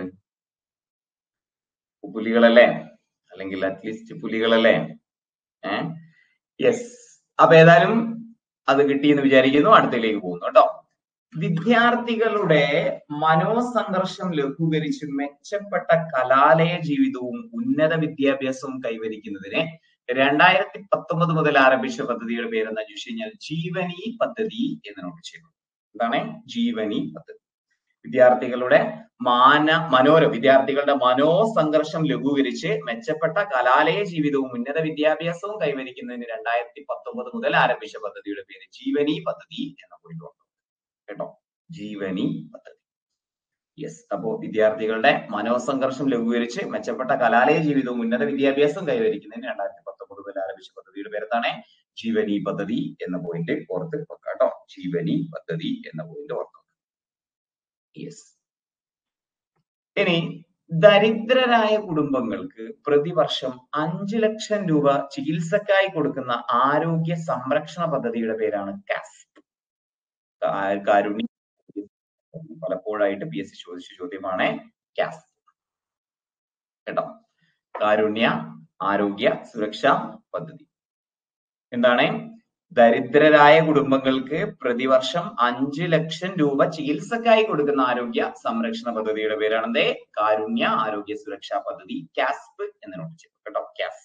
പുലികളല്ലേ അല്ലെങ്കിൽ അറ്റ്ലീസ്റ്റ് പുലികളല്ലേ ഏഹ് യെസ് അപ്പൊ ഏതായാലും അത് കിട്ടിയെന്ന് വിചാരിക്കുന്നു അടുത്തതിലേക്ക് പോകുന്നു കേട്ടോ വിദ്യാർത്ഥികളുടെ മനോസംഘർഷം ലഘൂകരിച്ച് മെച്ചപ്പെട്ട കലാലയ ജീവിതവും ഉന്നത വിദ്യാഭ്യാസവും കൈവരിക്കുന്നതിന് രണ്ടായിരത്തി പത്തൊമ്പത് മുതൽ ആരംഭിച്ച പദ്ധതിയുടെ പേരെന്താ ചോദിച്ചു കഴിഞ്ഞാൽ ജീവനി പദ്ധതി എന്ന് നോട്ട് ചെയ്തു എന്താണ് ജീവനി പദ്ധതി വിദ്യാർത്ഥികളുടെ മാന മനോര വിദ്യാർത്ഥികളുടെ മനോസംഘർഷം ലഘൂകരിച്ച് മെച്ചപ്പെട്ട കലാലയ ജീവിതവും ഉന്നത വിദ്യാഭ്യാസവും കൈവരിക്കുന്നതിന് രണ്ടായിരത്തി പത്തൊമ്പത് മുതൽ ആരംഭിച്ച പദ്ധതിയുടെ പേര് ജീവനി പദ്ധതി എന്ന പോയിന്റ് ഓർക്കുക കേട്ടോ ജീവനി പദ്ധതി യെസ് അപ്പോ വിദ്യാർത്ഥികളുടെ മനോസംഘർഷം ലഘൂകരിച്ച് മെച്ചപ്പെട്ട കലാലയ ജീവിതവും ഉന്നത വിദ്യാഭ്യാസവും കൈവരിക്കുന്നതിന് രണ്ടായിരത്തി പത്തൊമ്പത് മുതൽ ആരംഭിച്ച പദ്ധതിയുടെ പേരെന്താണ് ജീവനി പദ്ധതി എന്ന പോയിന്റ് ഓർത്ത് വെക്കാം കേട്ടോ ജീവനി പദ്ധതി എന്ന പോയിന്റ് ഓർക്കുക യെസ് ഇനി ദരിദ്രരായ കുടുംബങ്ങൾക്ക് പ്രതിവർഷം അഞ്ചു ലക്ഷം രൂപ ചികിത്സക്കായി കൊടുക്കുന്ന ആരോഗ്യ സംരക്ഷണ പദ്ധതിയുടെ പേരാണ് കാസ്പ് കാരുണ്യ പലപ്പോഴായിട്ട് പി എസ് സി ചോദിച്ച ചോദ്യമാണ് കാസ് കേട്ടോ കാരുണ്യ ആരോഗ്യ സുരക്ഷാ പദ്ധതി എന്താണ് ദരിദ്രരായ കുടുംബങ്ങൾക്ക് പ്രതിവർഷം അഞ്ചു ലക്ഷം രൂപ ചികിത്സക്കായി കൊടുക്കുന്ന ആരോഗ്യ സംരക്ഷണ പദ്ധതിയുടെ പേരാണെന്തേ കാരുണ്യ ആരോഗ്യ സുരക്ഷാ പദ്ധതി കാസ്പ് എന്ന് നോട്ട് ചെയ്തു കേട്ടോ കാസ്പ്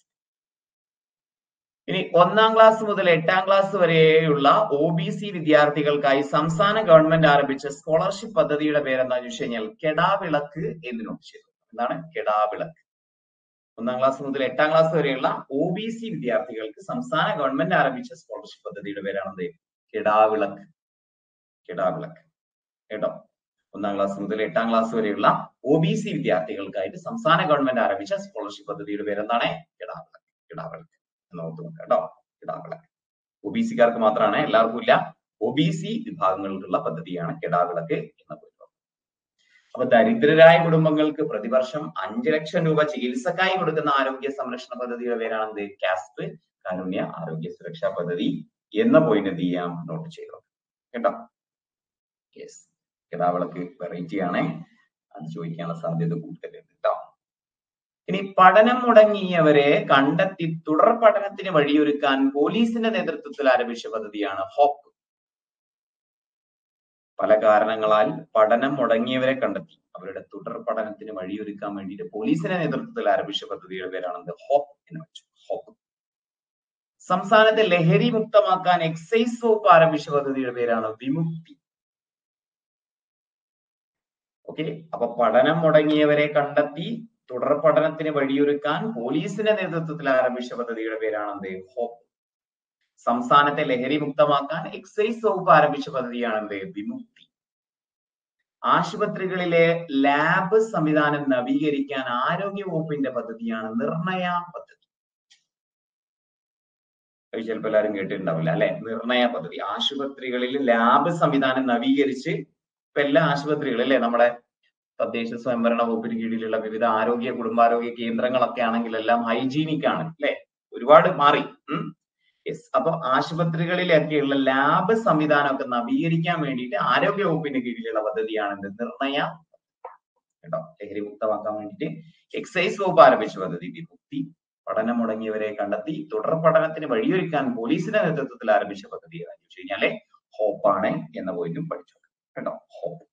ഇനി ഒന്നാം ക്ലാസ് മുതൽ എട്ടാം ക്ലാസ് വരെയുള്ള ഒ ബി സി വിദ്യാർത്ഥികൾക്കായി സംസ്ഥാന ഗവൺമെന്റ് ആരംഭിച്ച സ്കോളർഷിപ്പ് പദ്ധതിയുടെ പേരെന്താണെന്ന് വെച്ച് കഴിഞ്ഞാൽ കെടാവിളക്ക് എന്ന് നോട്ട് ചെയ്തു എന്താണ് കെടാവിളക്ക് ഒന്നാം ക്ലാസ് മുതൽ എട്ടാം ക്ലാസ് വരെയുള്ള ഒ ബി സി വിദ്യാർത്ഥികൾക്ക് സംസ്ഥാന ഗവൺമെന്റ് ആരംഭിച്ച സ്കോളർഷിപ്പ് പദ്ധതിയുടെ പേരാണെന്ത് കിടാവിളക്ക് കിടാവിളക്ക് കേട്ടോ ഒന്നാം ക്ലാസ് മുതൽ എട്ടാം ക്ലാസ് വരെയുള്ള ഒ ബി സി വിദ്യാർത്ഥികൾക്കായിട്ട് സംസ്ഥാന ഗവൺമെന്റ് ആരംഭിച്ച സ്കോളർഷിപ്പ് പദ്ധതിയുടെ പേരെന്താണ് കിടാവിളക്ക് കിടാവിളക്ക് എന്ന് ഓർത്ത് നോക്കാം കേട്ടോ കിടാവിളക്ക് ഒ ബി സിക്കാർക്ക് മാത്രമാണ് എല്ലാവർക്കും ഇല്ല ഒ ബി സി വിഭാഗങ്ങൾക്കുള്ള പദ്ധതിയാണ് കിടാവിളക്ക് എന്ന പേര് അപ്പൊ ദരിദ്രരായ കുടുംബങ്ങൾക്ക് പ്രതിവർഷം അഞ്ചു ലക്ഷം രൂപ ചികിത്സക്കായി കൊടുക്കുന്ന ആരോഗ്യ സംരക്ഷണ പദ്ധതിയുടെ പേരാണെന്ത് കാസ്പ് കാരുണ്യ ആരോഗ്യ സുരക്ഷാ പദ്ധതി എന്ന പോയിന്റ് എന്ത് ചെയ്യാം നോട്ട് ചെയ്തു കേട്ടോ യെസ് കിടാവിളക്ക് വെറൈറ്റി ആണ് അത് ചോദിക്കാനുള്ള സാധ്യത കൂടുതലുണ്ട് കേട്ടോ ഇനി പഠനം മുടങ്ങിയവരെ കണ്ടെത്തി തുടർ പഠനത്തിന് വഴിയൊരുക്കാൻ പോലീസിന്റെ നേതൃത്വത്തിൽ ആരംഭിച്ച പദ്ധതിയാണ് ഹോപ്പ് പല കാരണങ്ങളാൽ പഠനം മുടങ്ങിയവരെ കണ്ടെത്തി അവരുടെ തുടർ പഠനത്തിന് വഴിയൊരുക്കാൻ വേണ്ടിയിട്ട് പോലീസിന്റെ നേതൃത്വത്തിൽ ആരംഭിച്ച പദ്ധതിയുടെ പേരാണ് ഹോപ്പ് എന്ന് വെച്ചു ഹോപ്പ് സംസ്ഥാനത്തെ ലഹരി മുക്തമാക്കാൻ എക്സൈസ് വകുപ്പ് ആരംഭിച്ച പദ്ധതിയുടെ പേരാണ് വിമുക്തി ഓക്കെ അപ്പൊ പഠനം മുടങ്ങിയവരെ കണ്ടെത്തി തുടർ പഠനത്തിന് വഴിയൊരുക്കാൻ പോലീസിന്റെ നേതൃത്വത്തിൽ ആരംഭിച്ച പദ്ധതിയുടെ പേരാണ് ഹോപ്പ് സംസ്ഥാനത്തെ ലഹരി മുക്തമാക്കാൻ എക്സൈസ് വകുപ്പ് ആരംഭിച്ച പദ്ധതിയാണ് വിമുക്തി ആശുപത്രികളിലെ ലാബ് സംവിധാനം നവീകരിക്കാൻ ആരോഗ്യ വകുപ്പിന്റെ പദ്ധതിയാണ് നിർണയ പദ്ധതി അത് ചിലപ്പോൾ എല്ലാവരും കേട്ടിട്ടുണ്ടാവില്ല അല്ലെ നിർണയ പദ്ധതി ആശുപത്രികളിൽ ലാബ് സംവിധാനം നവീകരിച്ച് ഇപ്പൊ എല്ലാ ആശുപത്രികളും അല്ലെ നമ്മുടെ തദ്ദേശ സ്വയംഭരണ വകുപ്പിന് കീഴിലുള്ള വിവിധ ആരോഗ്യ കുടുംബാരോഗ്യ കേന്ദ്രങ്ങളൊക്കെ ആണെങ്കിൽ എല്ലാം ഹൈജീനിക് ആണ് അല്ലെ ഒരുപാട് മാറി ഉം യെസ് അപ്പൊ ആശുപത്രികളിലൊക്കെയുള്ള ലാബ് സംവിധാനമൊക്കെ നവീകരിക്കാൻ വേണ്ടിയിട്ട് ആരോഗ്യ വകുപ്പിന് കീഴിലുള്ള പദ്ധതിയാണ് എന്ത് നിർണയ കേട്ടോ ലഹരി മുക്തമാക്കാൻ വേണ്ടിയിട്ട് എക്സൈസ് വകുപ്പ് ആരംഭിച്ച പദ്ധതി വിമുക്തി പഠനം മുടങ്ങിയവരെ കണ്ടെത്തി തുടർ പഠനത്തിന് വഴിയൊരുക്കാൻ പോലീസിന്റെ നേതൃത്വത്തിൽ ആരംഭിച്ച പദ്ധതി ഏതാണെന്ന് വെച്ച് കഴിഞ്ഞാല് ഹോപ്പാണ് എന്ന പോയിന്റും പഠിച്ചു കേട്ടോ ഹോപ്പ്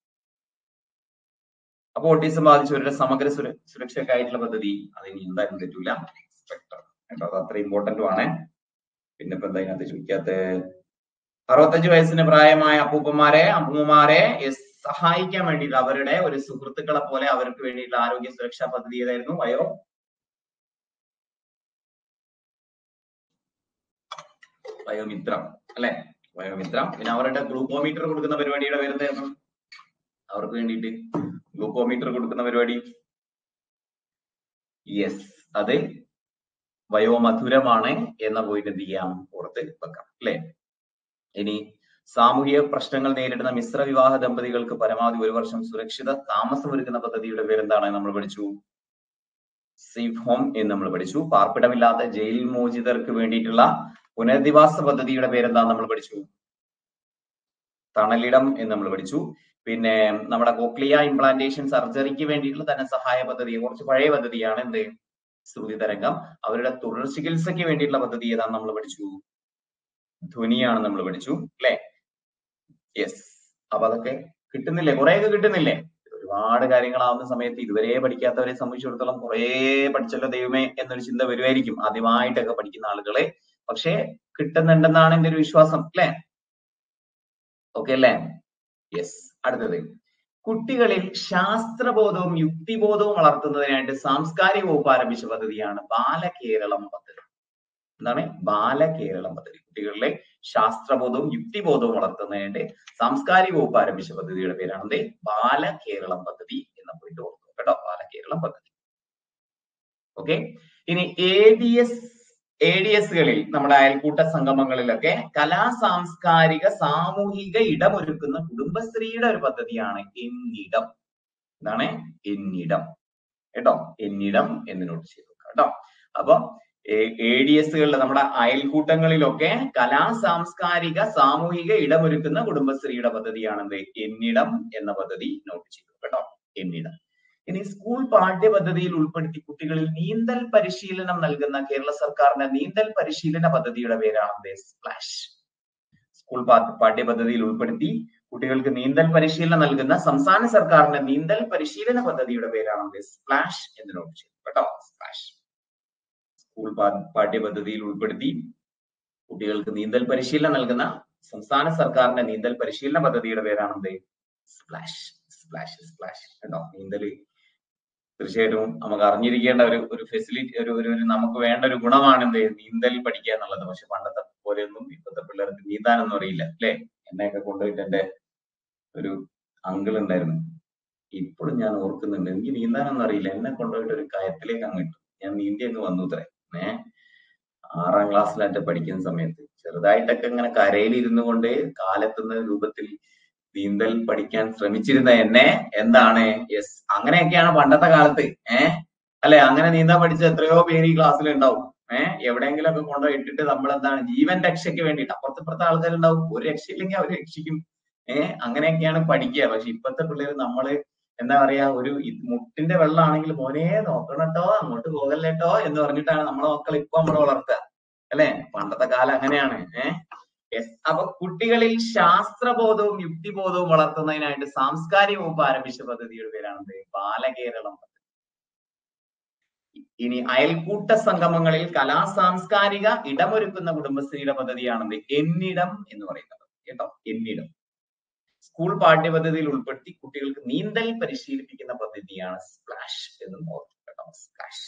അപ്പൊ ഓട്ടിസം ബാധിച്ചവരുടെ സമഗ്ര സുര സുരക്ഷയ്ക്കായിട്ടുള്ള പദ്ധതി അതിന് എന്തായാലും തെറ്റൂല സ്പെക്ടർ കേട്ടോ അത് അത്ര ഇമ്പോർട്ടന്റും ആണ് പിന്നെ ഇപ്പൊ എന്താ ഇതിനകത്ത് ചോദിക്കാത്ത അറുപത്തഞ്ച് വയസ്സിന് പ്രായമായ അപ്പൂപ്പന്മാരെ അമ്മൂമ്മമാരെ എസ് സഹായിക്കാൻ വേണ്ടിയിട്ട് അവരുടെ ഒരു സുഹൃത്തുക്കളെ പോലെ അവർക്ക് വേണ്ടിയിട്ടുള്ള ആരോഗ്യ സുരക്ഷാ പദ്ധതി ഏതായിരുന്നു വയോ വയോമിത്രം അല്ലെ വയോമിത്രം പിന്നെ അവരുടെ ഗ്ലൂക്കോമീറ്റർ കൊടുക്കുന്ന പരിപാടിയുടെ പേരെന്തായിരുന്നു അവർക്ക് വേണ്ടിയിട്ട് ഗ്ലൂക്കോമീറ്റർ കൊടുക്കുന്ന പരിപാടി യെസ് അത് വയോമധുരമാണ് എന്ന പോയിന്റ് എന്ത് ചെയ്യാം പുറത്ത് വെക്കാം അല്ലെ ഇനി സാമൂഹിക പ്രശ്നങ്ങൾ നേരിടുന്ന മിശ്ര വിവാഹ ദമ്പതികൾക്ക് പരമാവധി ഒരു വർഷം സുരക്ഷിത താമസം ഒരുക്കുന്ന പദ്ധതിയുടെ പേരെന്താണ് നമ്മൾ പഠിച്ചു സേഫ് ഹോം എന്ന് നമ്മൾ പഠിച്ചു പാർപ്പിടമില്ലാത്ത ജയിൽ മോചിതർക്ക് വേണ്ടിയിട്ടുള്ള പുനരധിവാസ പദ്ധതിയുടെ പേരെന്താ നമ്മൾ പഠിച്ചു തണലിടം എന്ന് നമ്മൾ പഠിച്ചു പിന്നെ നമ്മുടെ കോക്ലിയ ഇംപ്ലാന്റേഷൻ സർജറിക്ക് വേണ്ടിയിട്ടുള്ള ധനസഹായ പദ്ധതി കുറച്ച് പഴയ പദ്ധതിയാണ് എന്ത് ശ്രുതി തരംഗം അവരുടെ തുടർ ചികിത്സയ്ക്ക് വേണ്ടിയിട്ടുള്ള പദ്ധതി ഏതാണ് നമ്മൾ പഠിച്ചു ധ്വനിയാണ് നമ്മൾ പഠിച്ചു അല്ലെ യെസ് അപ്പൊ അതൊക്കെ കിട്ടുന്നില്ലേ കുറെയൊക്കെ കിട്ടുന്നില്ലേ ഒരുപാട് കാര്യങ്ങളാവുന്ന സമയത്ത് ഇതുവരെ പഠിക്കാത്തവരെ സംബന്ധിച്ചിടത്തോളം കുറേ പഠിച്ചല്ലോ ദൈവമേ എന്നൊരു ചിന്ത വരുമായിരിക്കും ആദ്യമായിട്ടൊക്കെ പഠിക്കുന്ന ആളുകളെ പക്ഷെ കിട്ടുന്നുണ്ടെന്നാണ് എന്റെ ഒരു വിശ്വാസം അല്ലെ ഓക്കെ അല്ലേ യെസ് അടുത്തത് കുട്ടികളിൽ ശാസ്ത്രബോധവും യുക്തിബോധവും വളർത്തുന്നതിനായിട്ട് സാംസ്കാരിക വകുപ്പ് ആരംഭിച്ച പദ്ധതിയാണ് ബാലകേരളം പദ്ധതി എന്താണ് ബാലകേരളം പദ്ധതി കുട്ടികളിലെ ശാസ്ത്രബോധവും യുക്തിബോധവും വളർത്തുന്നതിനായിട്ട് സാംസ്കാരിക വകുപ്പ് ആരംഭിച്ച പദ്ധതിയുടെ പേരാണ് ബാലകേരളം പദ്ധതി എന്ന പോയിന്റ് ഓർത്തു കേട്ടോ ബാലകേരളം പദ്ധതി ഓക്കെ ഇനി A D S A D എസുകളിൽ നമ്മുടെ അയൽക്കൂട്ട സംഗമങ്ങളിലൊക്കെ കലാ സാംസ്കാരിക സാമൂഹിക ഇടമൊരുക്കുന്ന കുടുംബശ്രീയുടെ ഒരു പദ്ധതിയാണ് എന്നിടം എന്താണ് എന്നിടം കേട്ടോ എന്നിടം എന്ന് നോട്ട് ചെയ്തു കേട്ടോ അപ്പൊ എ ഡി എസുകളിൽ നമ്മുടെ അയൽക്കൂട്ടങ്ങളിലൊക്കെ കലാ സാംസ്കാരിക സാമൂഹിക ഇടമൊരുക്കുന്ന കുടുംബശ്രീയുടെ പദ്ധതിയാണെന്ത് എന്നിടം എന്ന പദ്ധതി നോട്ട് ചെയ്തു കേട്ടോ എന്നിടം ഇനി സ്കൂൾ പാഠ്യപദ്ധതിയിൽ ഉൾപ്പെടുത്തി കുട്ടികളിൽ നീന്തൽ പരിശീലനം നൽകുന്ന കേരള സർക്കാരിന്റെ നീന്തൽ പരിശീലന പദ്ധതിയുടെ പേരാണ് സ്പ്ലാഷ് സ്കൂൾ പാഠ്യപദ്ധതിയിൽ ഉൾപ്പെടുത്തി കുട്ടികൾക്ക് നീന്തൽ പരിശീലനം നൽകുന്ന സംസ്ഥാന സർക്കാരിന്റെ നീന്തൽ പരിശീലന പദ്ധതിയുടെ പേരാണ് സ്പ്ലാഷ് എന്ന് നോട്ട് ചെയ്തു കേട്ടോ സ്പ്ലാഷ് സ്കൂൾ പാഠ്യപദ്ധതിയിൽ ഉൾപ്പെടുത്തി കുട്ടികൾക്ക് നീന്തൽ പരിശീലനം നൽകുന്ന സംസ്ഥാന സർക്കാരിന്റെ നീന്തൽ പരിശീലന പദ്ധതിയുടെ പേരാണ് സ്പ്ലാഷ് സ്പ്ലാഷ് സ്പ്ലാഷ് കേട്ടോ നീന്തൽ തീർച്ചയായിട്ടും നമുക്ക് അറിഞ്ഞിരിക്കേണ്ട ഒരു ഒരു ഫെസിലിറ്റി ഒരു ഒരു നമുക്ക് വേണ്ട ഒരു ഗുണമാണ് എന്ത് നീന്തൽ പഠിക്കുക എന്നുള്ളത് പക്ഷെ പണ്ടത്തെ പോലെയൊന്നും ഇപ്പോഴത്തെ പിള്ളേർക്ക് നീന്താനൊന്നും അറിയില്ല അല്ലെ എന്നെയൊക്കെ കൊണ്ടുപോയിട്ട് എന്റെ ഒരു അങ്കിൾ ഉണ്ടായിരുന്നു ഇപ്പോഴും ഞാൻ ഓർക്കുന്നുണ്ട് എനിക്ക് നീന്താനൊന്നും അറിയില്ല എന്നെ കൊണ്ടുപോയിട്ട് ഒരു കയത്തിലേക്ക് അങ്ങ് ഇട്ടു ഞാൻ നീന്തി അങ്ങ് വന്നു ഇത്രേ ഏഹ് ആറാം ക്ലാസ്സിലായിട്ട് പഠിക്കുന്ന സമയത്ത് ചെറുതായിട്ടൊക്കെ ഇങ്ങനെ കരയിൽ ഇരുന്നു കൊണ്ട് കാലെത്തുന്ന രൂപത്തിൽ നീന്തൽ പഠിക്കാൻ ശ്രമിച്ചിരുന്ന എന്നെ എന്താണ് യെസ് അങ്ങനെയൊക്കെയാണ് പണ്ടത്തെ കാലത്ത് ഏഹ് അല്ലെ അങ്ങനെ നീന്താൻ പഠിച്ച എത്രയോ പേര് ഈ ക്ലാസ്സിൽ ഉണ്ടാവും ഏഹ് എവിടെയെങ്കിലും ഒക്കെ കൊണ്ടുപോയി ഇട്ടിട്ട് നമ്മൾ എന്താണ് ജീവൻ രക്ഷയ്ക്ക് വേണ്ടിയിട്ട് അപ്പുറത്തിപ്പുറത്തെ ആൾക്കാരുണ്ടാവും ഒരു രക്ഷയില്ലെങ്കിൽ അവർ രക്ഷിക്കും ഏഹ് അങ്ങനെയൊക്കെയാണ് പഠിക്കുക പക്ഷെ ഇപ്പോഴത്തെ പിള്ളേർ നമ്മള് എന്താ പറയാ ഒരു ഇത് മുട്ടിന്റെ വെള്ളമാണെങ്കിൽ മോനെ നോക്കണട്ടോ അങ്ങോട്ട് പോകല്ലേട്ടോ എന്ന് പറഞ്ഞിട്ടാണ് നമ്മളെ മക്കൾ ഇപ്പൊ നമ്മൾ വളർത്തുക അല്ലെ പണ്ടത്തെ കാലം അങ്ങനെയാണ് ഏഹ് യെസ് അപ്പൊ കുട്ടികളിൽ ശാസ്ത്രബോധവും യുക്തിബോധവും വളർത്തുന്നതിനായിട്ട് സാംസ്കാരിക വകുപ്പ് ആരംഭിച്ച പദ്ധതിയുടെ പേരാണെന്ത് ബാലകേരളം പദ്ധതി ഇനി അയൽക്കൂട്ട സംഗമങ്ങളിൽ കലാ സാംസ്കാരിക ഇടമൊരുക്കുന്ന കുടുംബശ്രീയുടെ പദ്ധതിയാണെന്ത് എന്നിടം എന്ന് പറയുന്നത് കേട്ടോ എന്നിടം സ്കൂൾ പാഠ്യപദ്ധതിയിൽ ഉൾപ്പെടുത്തി കുട്ടികൾക്ക് നീന്തൽ പരിശീലിപ്പിക്കുന്ന പദ്ധതിയാണ് സ്പ്ലാഷ് എന്ന് ഓർക്കും കേട്ടോ സ്പ്ലാഷ്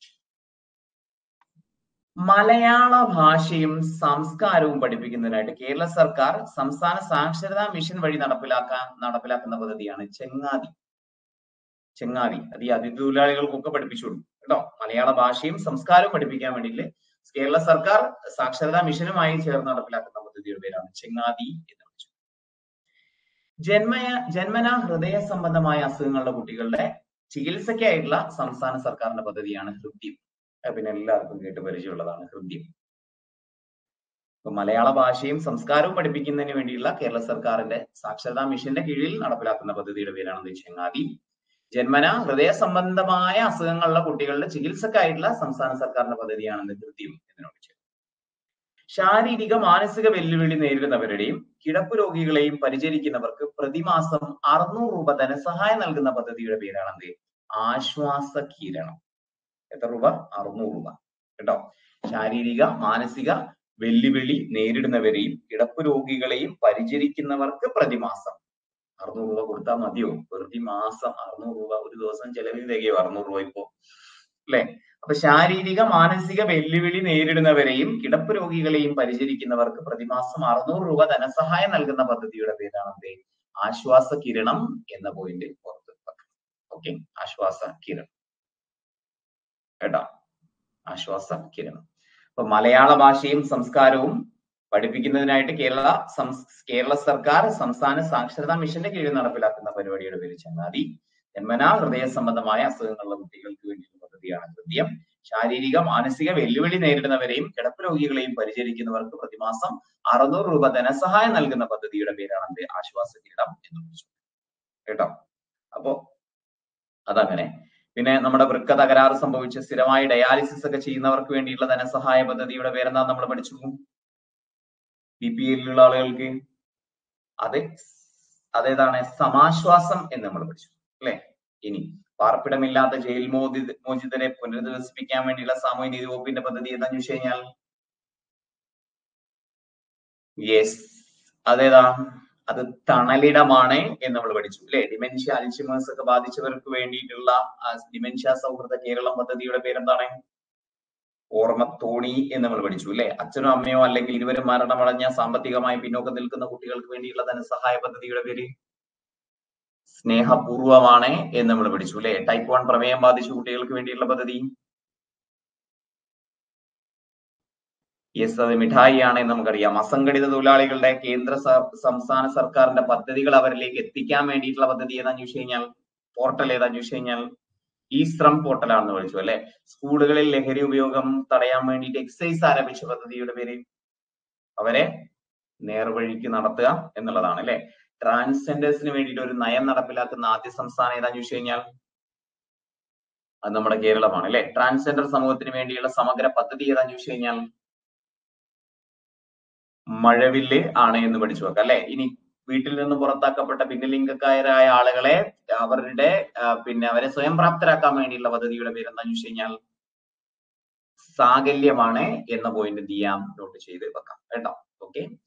മലയാള ഭാഷയും സംസ്കാരവും പഠിപ്പിക്കുന്നതിനായിട്ട് കേരള സർക്കാർ സംസ്ഥാന സാക്ഷരതാ മിഷൻ വഴി നടപ്പിലാക്കാൻ നടപ്പിലാക്കുന്ന പദ്ധതിയാണ് ചെങ്ങാതി ചെങ്ങാതി അത് ഈ അതിഥി തൊഴിലാളികൾക്കൊക്കെ പഠിപ്പിച്ചു കൊടുക്കും കേട്ടോ മലയാള ഭാഷയും സംസ്കാരവും പഠിപ്പിക്കാൻ വേണ്ടിയിട്ട് കേരള സർക്കാർ സാക്ഷരതാ മിഷനുമായി ചേർന്ന് നടപ്പിലാക്കുന്ന പദ്ധതിയുടെ പേരാണ് ചെങ്ങാതി എന്ന് വിളിച്ചു ജന്മയ ജന്മന ഹൃദയ സംബന്ധമായ അസുഖങ്ങളുടെ കുട്ടികളുടെ ചികിത്സയ്ക്കായിട്ടുള്ള സംസ്ഥാന സർക്കാരിന്റെ പദ്ധതിയാണ് ഹൃദ്യം അത് പിന്നെ എല്ലാവർക്കും കേട്ട് പരിചയമുള്ളതാണ് ഹൃദ്യം ഇപ്പൊ മലയാള ഭാഷയും സംസ്കാരവും പഠിപ്പിക്കുന്നതിന് വേണ്ടിയുള്ള കേരള സർക്കാരിന്റെ സാക്ഷരതാ മിഷന്റെ കീഴിൽ നടപ്പിലാക്കുന്ന പദ്ധതിയുടെ പേരാണ് ചെങ്ങാതി ജന്മന ഹൃദയ സംബന്ധമായ അസുഖങ്ങളുള്ള കുട്ടികളുടെ ചികിത്സക്കായിട്ടുള്ള സംസ്ഥാന സർക്കാരിന്റെ പദ്ധതിയാണ് ഹൃദ്യം എന്ന് വിളിച്ചത് ശാരീരിക മാനസിക വെല്ലുവിളി നേരിടുന്നവരുടെയും കിടപ്പ് രോഗികളെയും പരിചരിക്കുന്നവർക്ക് പ്രതിമാസം അറുന്നൂറ് രൂപ ധനസഹായം നൽകുന്ന പദ്ധതിയുടെ പേരാണെന്ത് ആശ്വാസ കിരണം എത്ര രൂപ അറുന്നൂറ് രൂപ കേട്ടോ ശാരീരിക മാനസിക വെല്ലുവിളി നേരിടുന്നവരെയും കിടപ്പ് രോഗികളെയും പരിചരിക്കുന്നവർക്ക് പ്രതിമാസം അറുന്നൂറ് രൂപ കൊടുത്താൽ മതിയോ വെറുതെ മാസം അറുന്നൂറ് രൂപ ഒരു ദിവസം ചെലവിന് തികയോ അറുന്നൂറ് രൂപ ഇപ്പോ അല്ലെ അപ്പൊ ശാരീരിക മാനസിക വെല്ലുവിളി നേരിടുന്നവരെയും കിടപ്പ് രോഗികളെയും പരിചരിക്കുന്നവർക്ക് പ്രതിമാസം അറുന്നൂറ് രൂപ ധനസഹായം നൽകുന്ന പദ്ധതിയുടെ പേരാണ് എന്ത് ആശ്വാസ കിരണം എന്ന പോയിന്റ് പുറത്ത് വെക്കണം ഓക്കെ ആശ്വാസ കിരണം കേട്ടോ ആശ്വാസ കിരണം അപ്പൊ മലയാള ഭാഷയും സംസ്കാരവും പഠിപ്പിക്കുന്നതിനായിട്ട് കേരള സംസ് കേരള സർക്കാർ സംസ്ഥാന സാക്ഷരതാ മിഷന്റെ കീഴിൽ നടപ്പിലാക്കുന്ന പരിപാടിയുടെ പേര് ചങ്ങാതി ജന്മനാ ഹൃദയ സംബന്ധമായ അസുഖങ്ങളുള്ള കുട്ടികൾക്ക് വേണ്ടിയുള്ള പദ്ധതിയാണ് ഹൃദയം ശാരീരിക മാനസിക വെല്ലുവിളി നേരിടുന്നവരെയും കിടപ്പ് രോഗികളെയും പരിചരിക്കുന്നവർക്ക് പ്രതിമാസം അറുന്നൂറ് രൂപ ധനസഹായം നൽകുന്ന പദ്ധതിയുടെ പേരാണ് എന്ത് ആശ്വാസ കിരീടം എന്ന് വിളിച്ചു കേട്ടോ അപ്പോ അതങ്ങനെ പിന്നെ നമ്മുടെ വൃക്ക തകരാറ് സംഭവിച്ച് സ്ഥിരമായി ഡയാലിസിസ് ഒക്കെ ചെയ്യുന്നവർക്ക് വേണ്ടിയുള്ള ധനസഹായ പദ്ധതിയുടെ പേരെന്താ നമ്മൾ പഠിച്ചു ബി പി എല്ലിലുള്ള ആളുകൾക്ക് അത് അതേതാണ് സമാശ്വാസം എന്ന് നമ്മൾ പഠിച്ചു അല്ലെ ഇനി പാർപ്പിടമില്ലാത്ത ജയിൽ മോചി മോചിതരെ പുനരധിവസിപ്പിക്കാൻ വേണ്ടിയുള്ള സാമൂഹ്യ നീതി വകുപ്പിന്റെ പദ്ധതി ഏതാന്ന് വെച്ച് കഴിഞ്ഞാൽ യെസ് അതേതാ അത് തണലിടമാണ് എന്ന് നമ്മൾ പഠിച്ചു അല്ലെ ഡിമെൻഷ്യ അൽഷിമേഴ്സ് ഒക്കെ ബാധിച്ചവർക്ക് വേണ്ടിയിട്ടുള്ള ഡിമെൻഷ്യ സൗഹൃദ കേരളം പദ്ധതിയുടെ പേരെന്താണ് ഓർമ്മത്തോണി എന്ന് നമ്മൾ പഠിച്ചു അല്ലെ അച്ഛനോ അമ്മയോ അല്ലെങ്കിൽ ഇരുവരും മരണമടഞ്ഞ സാമ്പത്തികമായി പിന്നോക്കം നിൽക്കുന്ന കുട്ടികൾക്ക് വേണ്ടിയുള്ള ധനസഹായ പദ്ധതിയുടെ പേര് സ്നേഹപൂർവമാണ് എന്ന് നമ്മൾ പഠിച്ചു അല്ലെ ടൈപ്പ് വൺ പ്രമേയം ബാധിച്ച കുട്ടികൾക്ക് വേണ്ടിയുള്ള പദ്ധതി യെസ് അത് മിഠായി ആണ് എന്ന് നമുക്കറിയാം അസംഘടിത തൊഴിലാളികളുടെ കേന്ദ്ര സംസ്ഥാന സർക്കാരിന്റെ പദ്ധതികൾ അവരിലേക്ക് എത്തിക്കാൻ വേണ്ടിയിട്ടുള്ള പദ്ധതി ഏതാന്ന് ചോദിച്ചു കഴിഞ്ഞാൽ പോർട്ടൽ ഏതാന്ന് ചോദിച്ചു കഴിഞ്ഞാൽ ഈ ശ്രം പോർട്ടലാണെന്ന് വിളിച്ചു അല്ലെ സ്കൂളുകളിൽ ലഹരി ഉപയോഗം തടയാൻ വേണ്ടിയിട്ട് എക്സൈസ് ആരംഭിച്ച പദ്ധതിയുടെ പേര് അവരെ നേർവഴിക്ക് നടത്തുക എന്നുള്ളതാണ് അല്ലെ ട്രാൻസ്ജെൻഡേഴ്സിന് വേണ്ടിയിട്ട് ഒരു നയം നടപ്പിലാക്കുന്ന ആദ്യ സംസ്ഥാനം ഏതാന്ന് ചോദിച്ചു കഴിഞ്ഞാൽ അത് നമ്മുടെ കേരളമാണ് അല്ലെ ട്രാൻസ്ജെൻഡർ സമൂഹത്തിന് വേണ്ടിയുള്ള സമഗ്ര പദ്ധതി ഏതാന്ന് ചോദിച്ചു കഴിഞ്ഞാൽ മഴവില്ല് ആണ് എന്ന് പഠിച്ചു വെക്കാം അല്ലെ ഇനി വീട്ടിൽ നിന്ന് പുറത്താക്കപ്പെട്ട ഭിന്നലിംഗക്കാരായ ആളുകളെ അവരുടെ പിന്നെ അവരെ സ്വയം പ്രാപ്തരാക്കാൻ വേണ്ടിയുള്ള പദ്ധതിയുടെ പേര് എന്താന്ന് വെച്ച് കഴിഞ്ഞാൽ സാകല്യമാണ് എന്ന പോയിന്റ് എന്ത് ചെയ്യാം നോട്ട് ചെയ്ത് വെക്കാം കേട്ടോ ഓക്കെ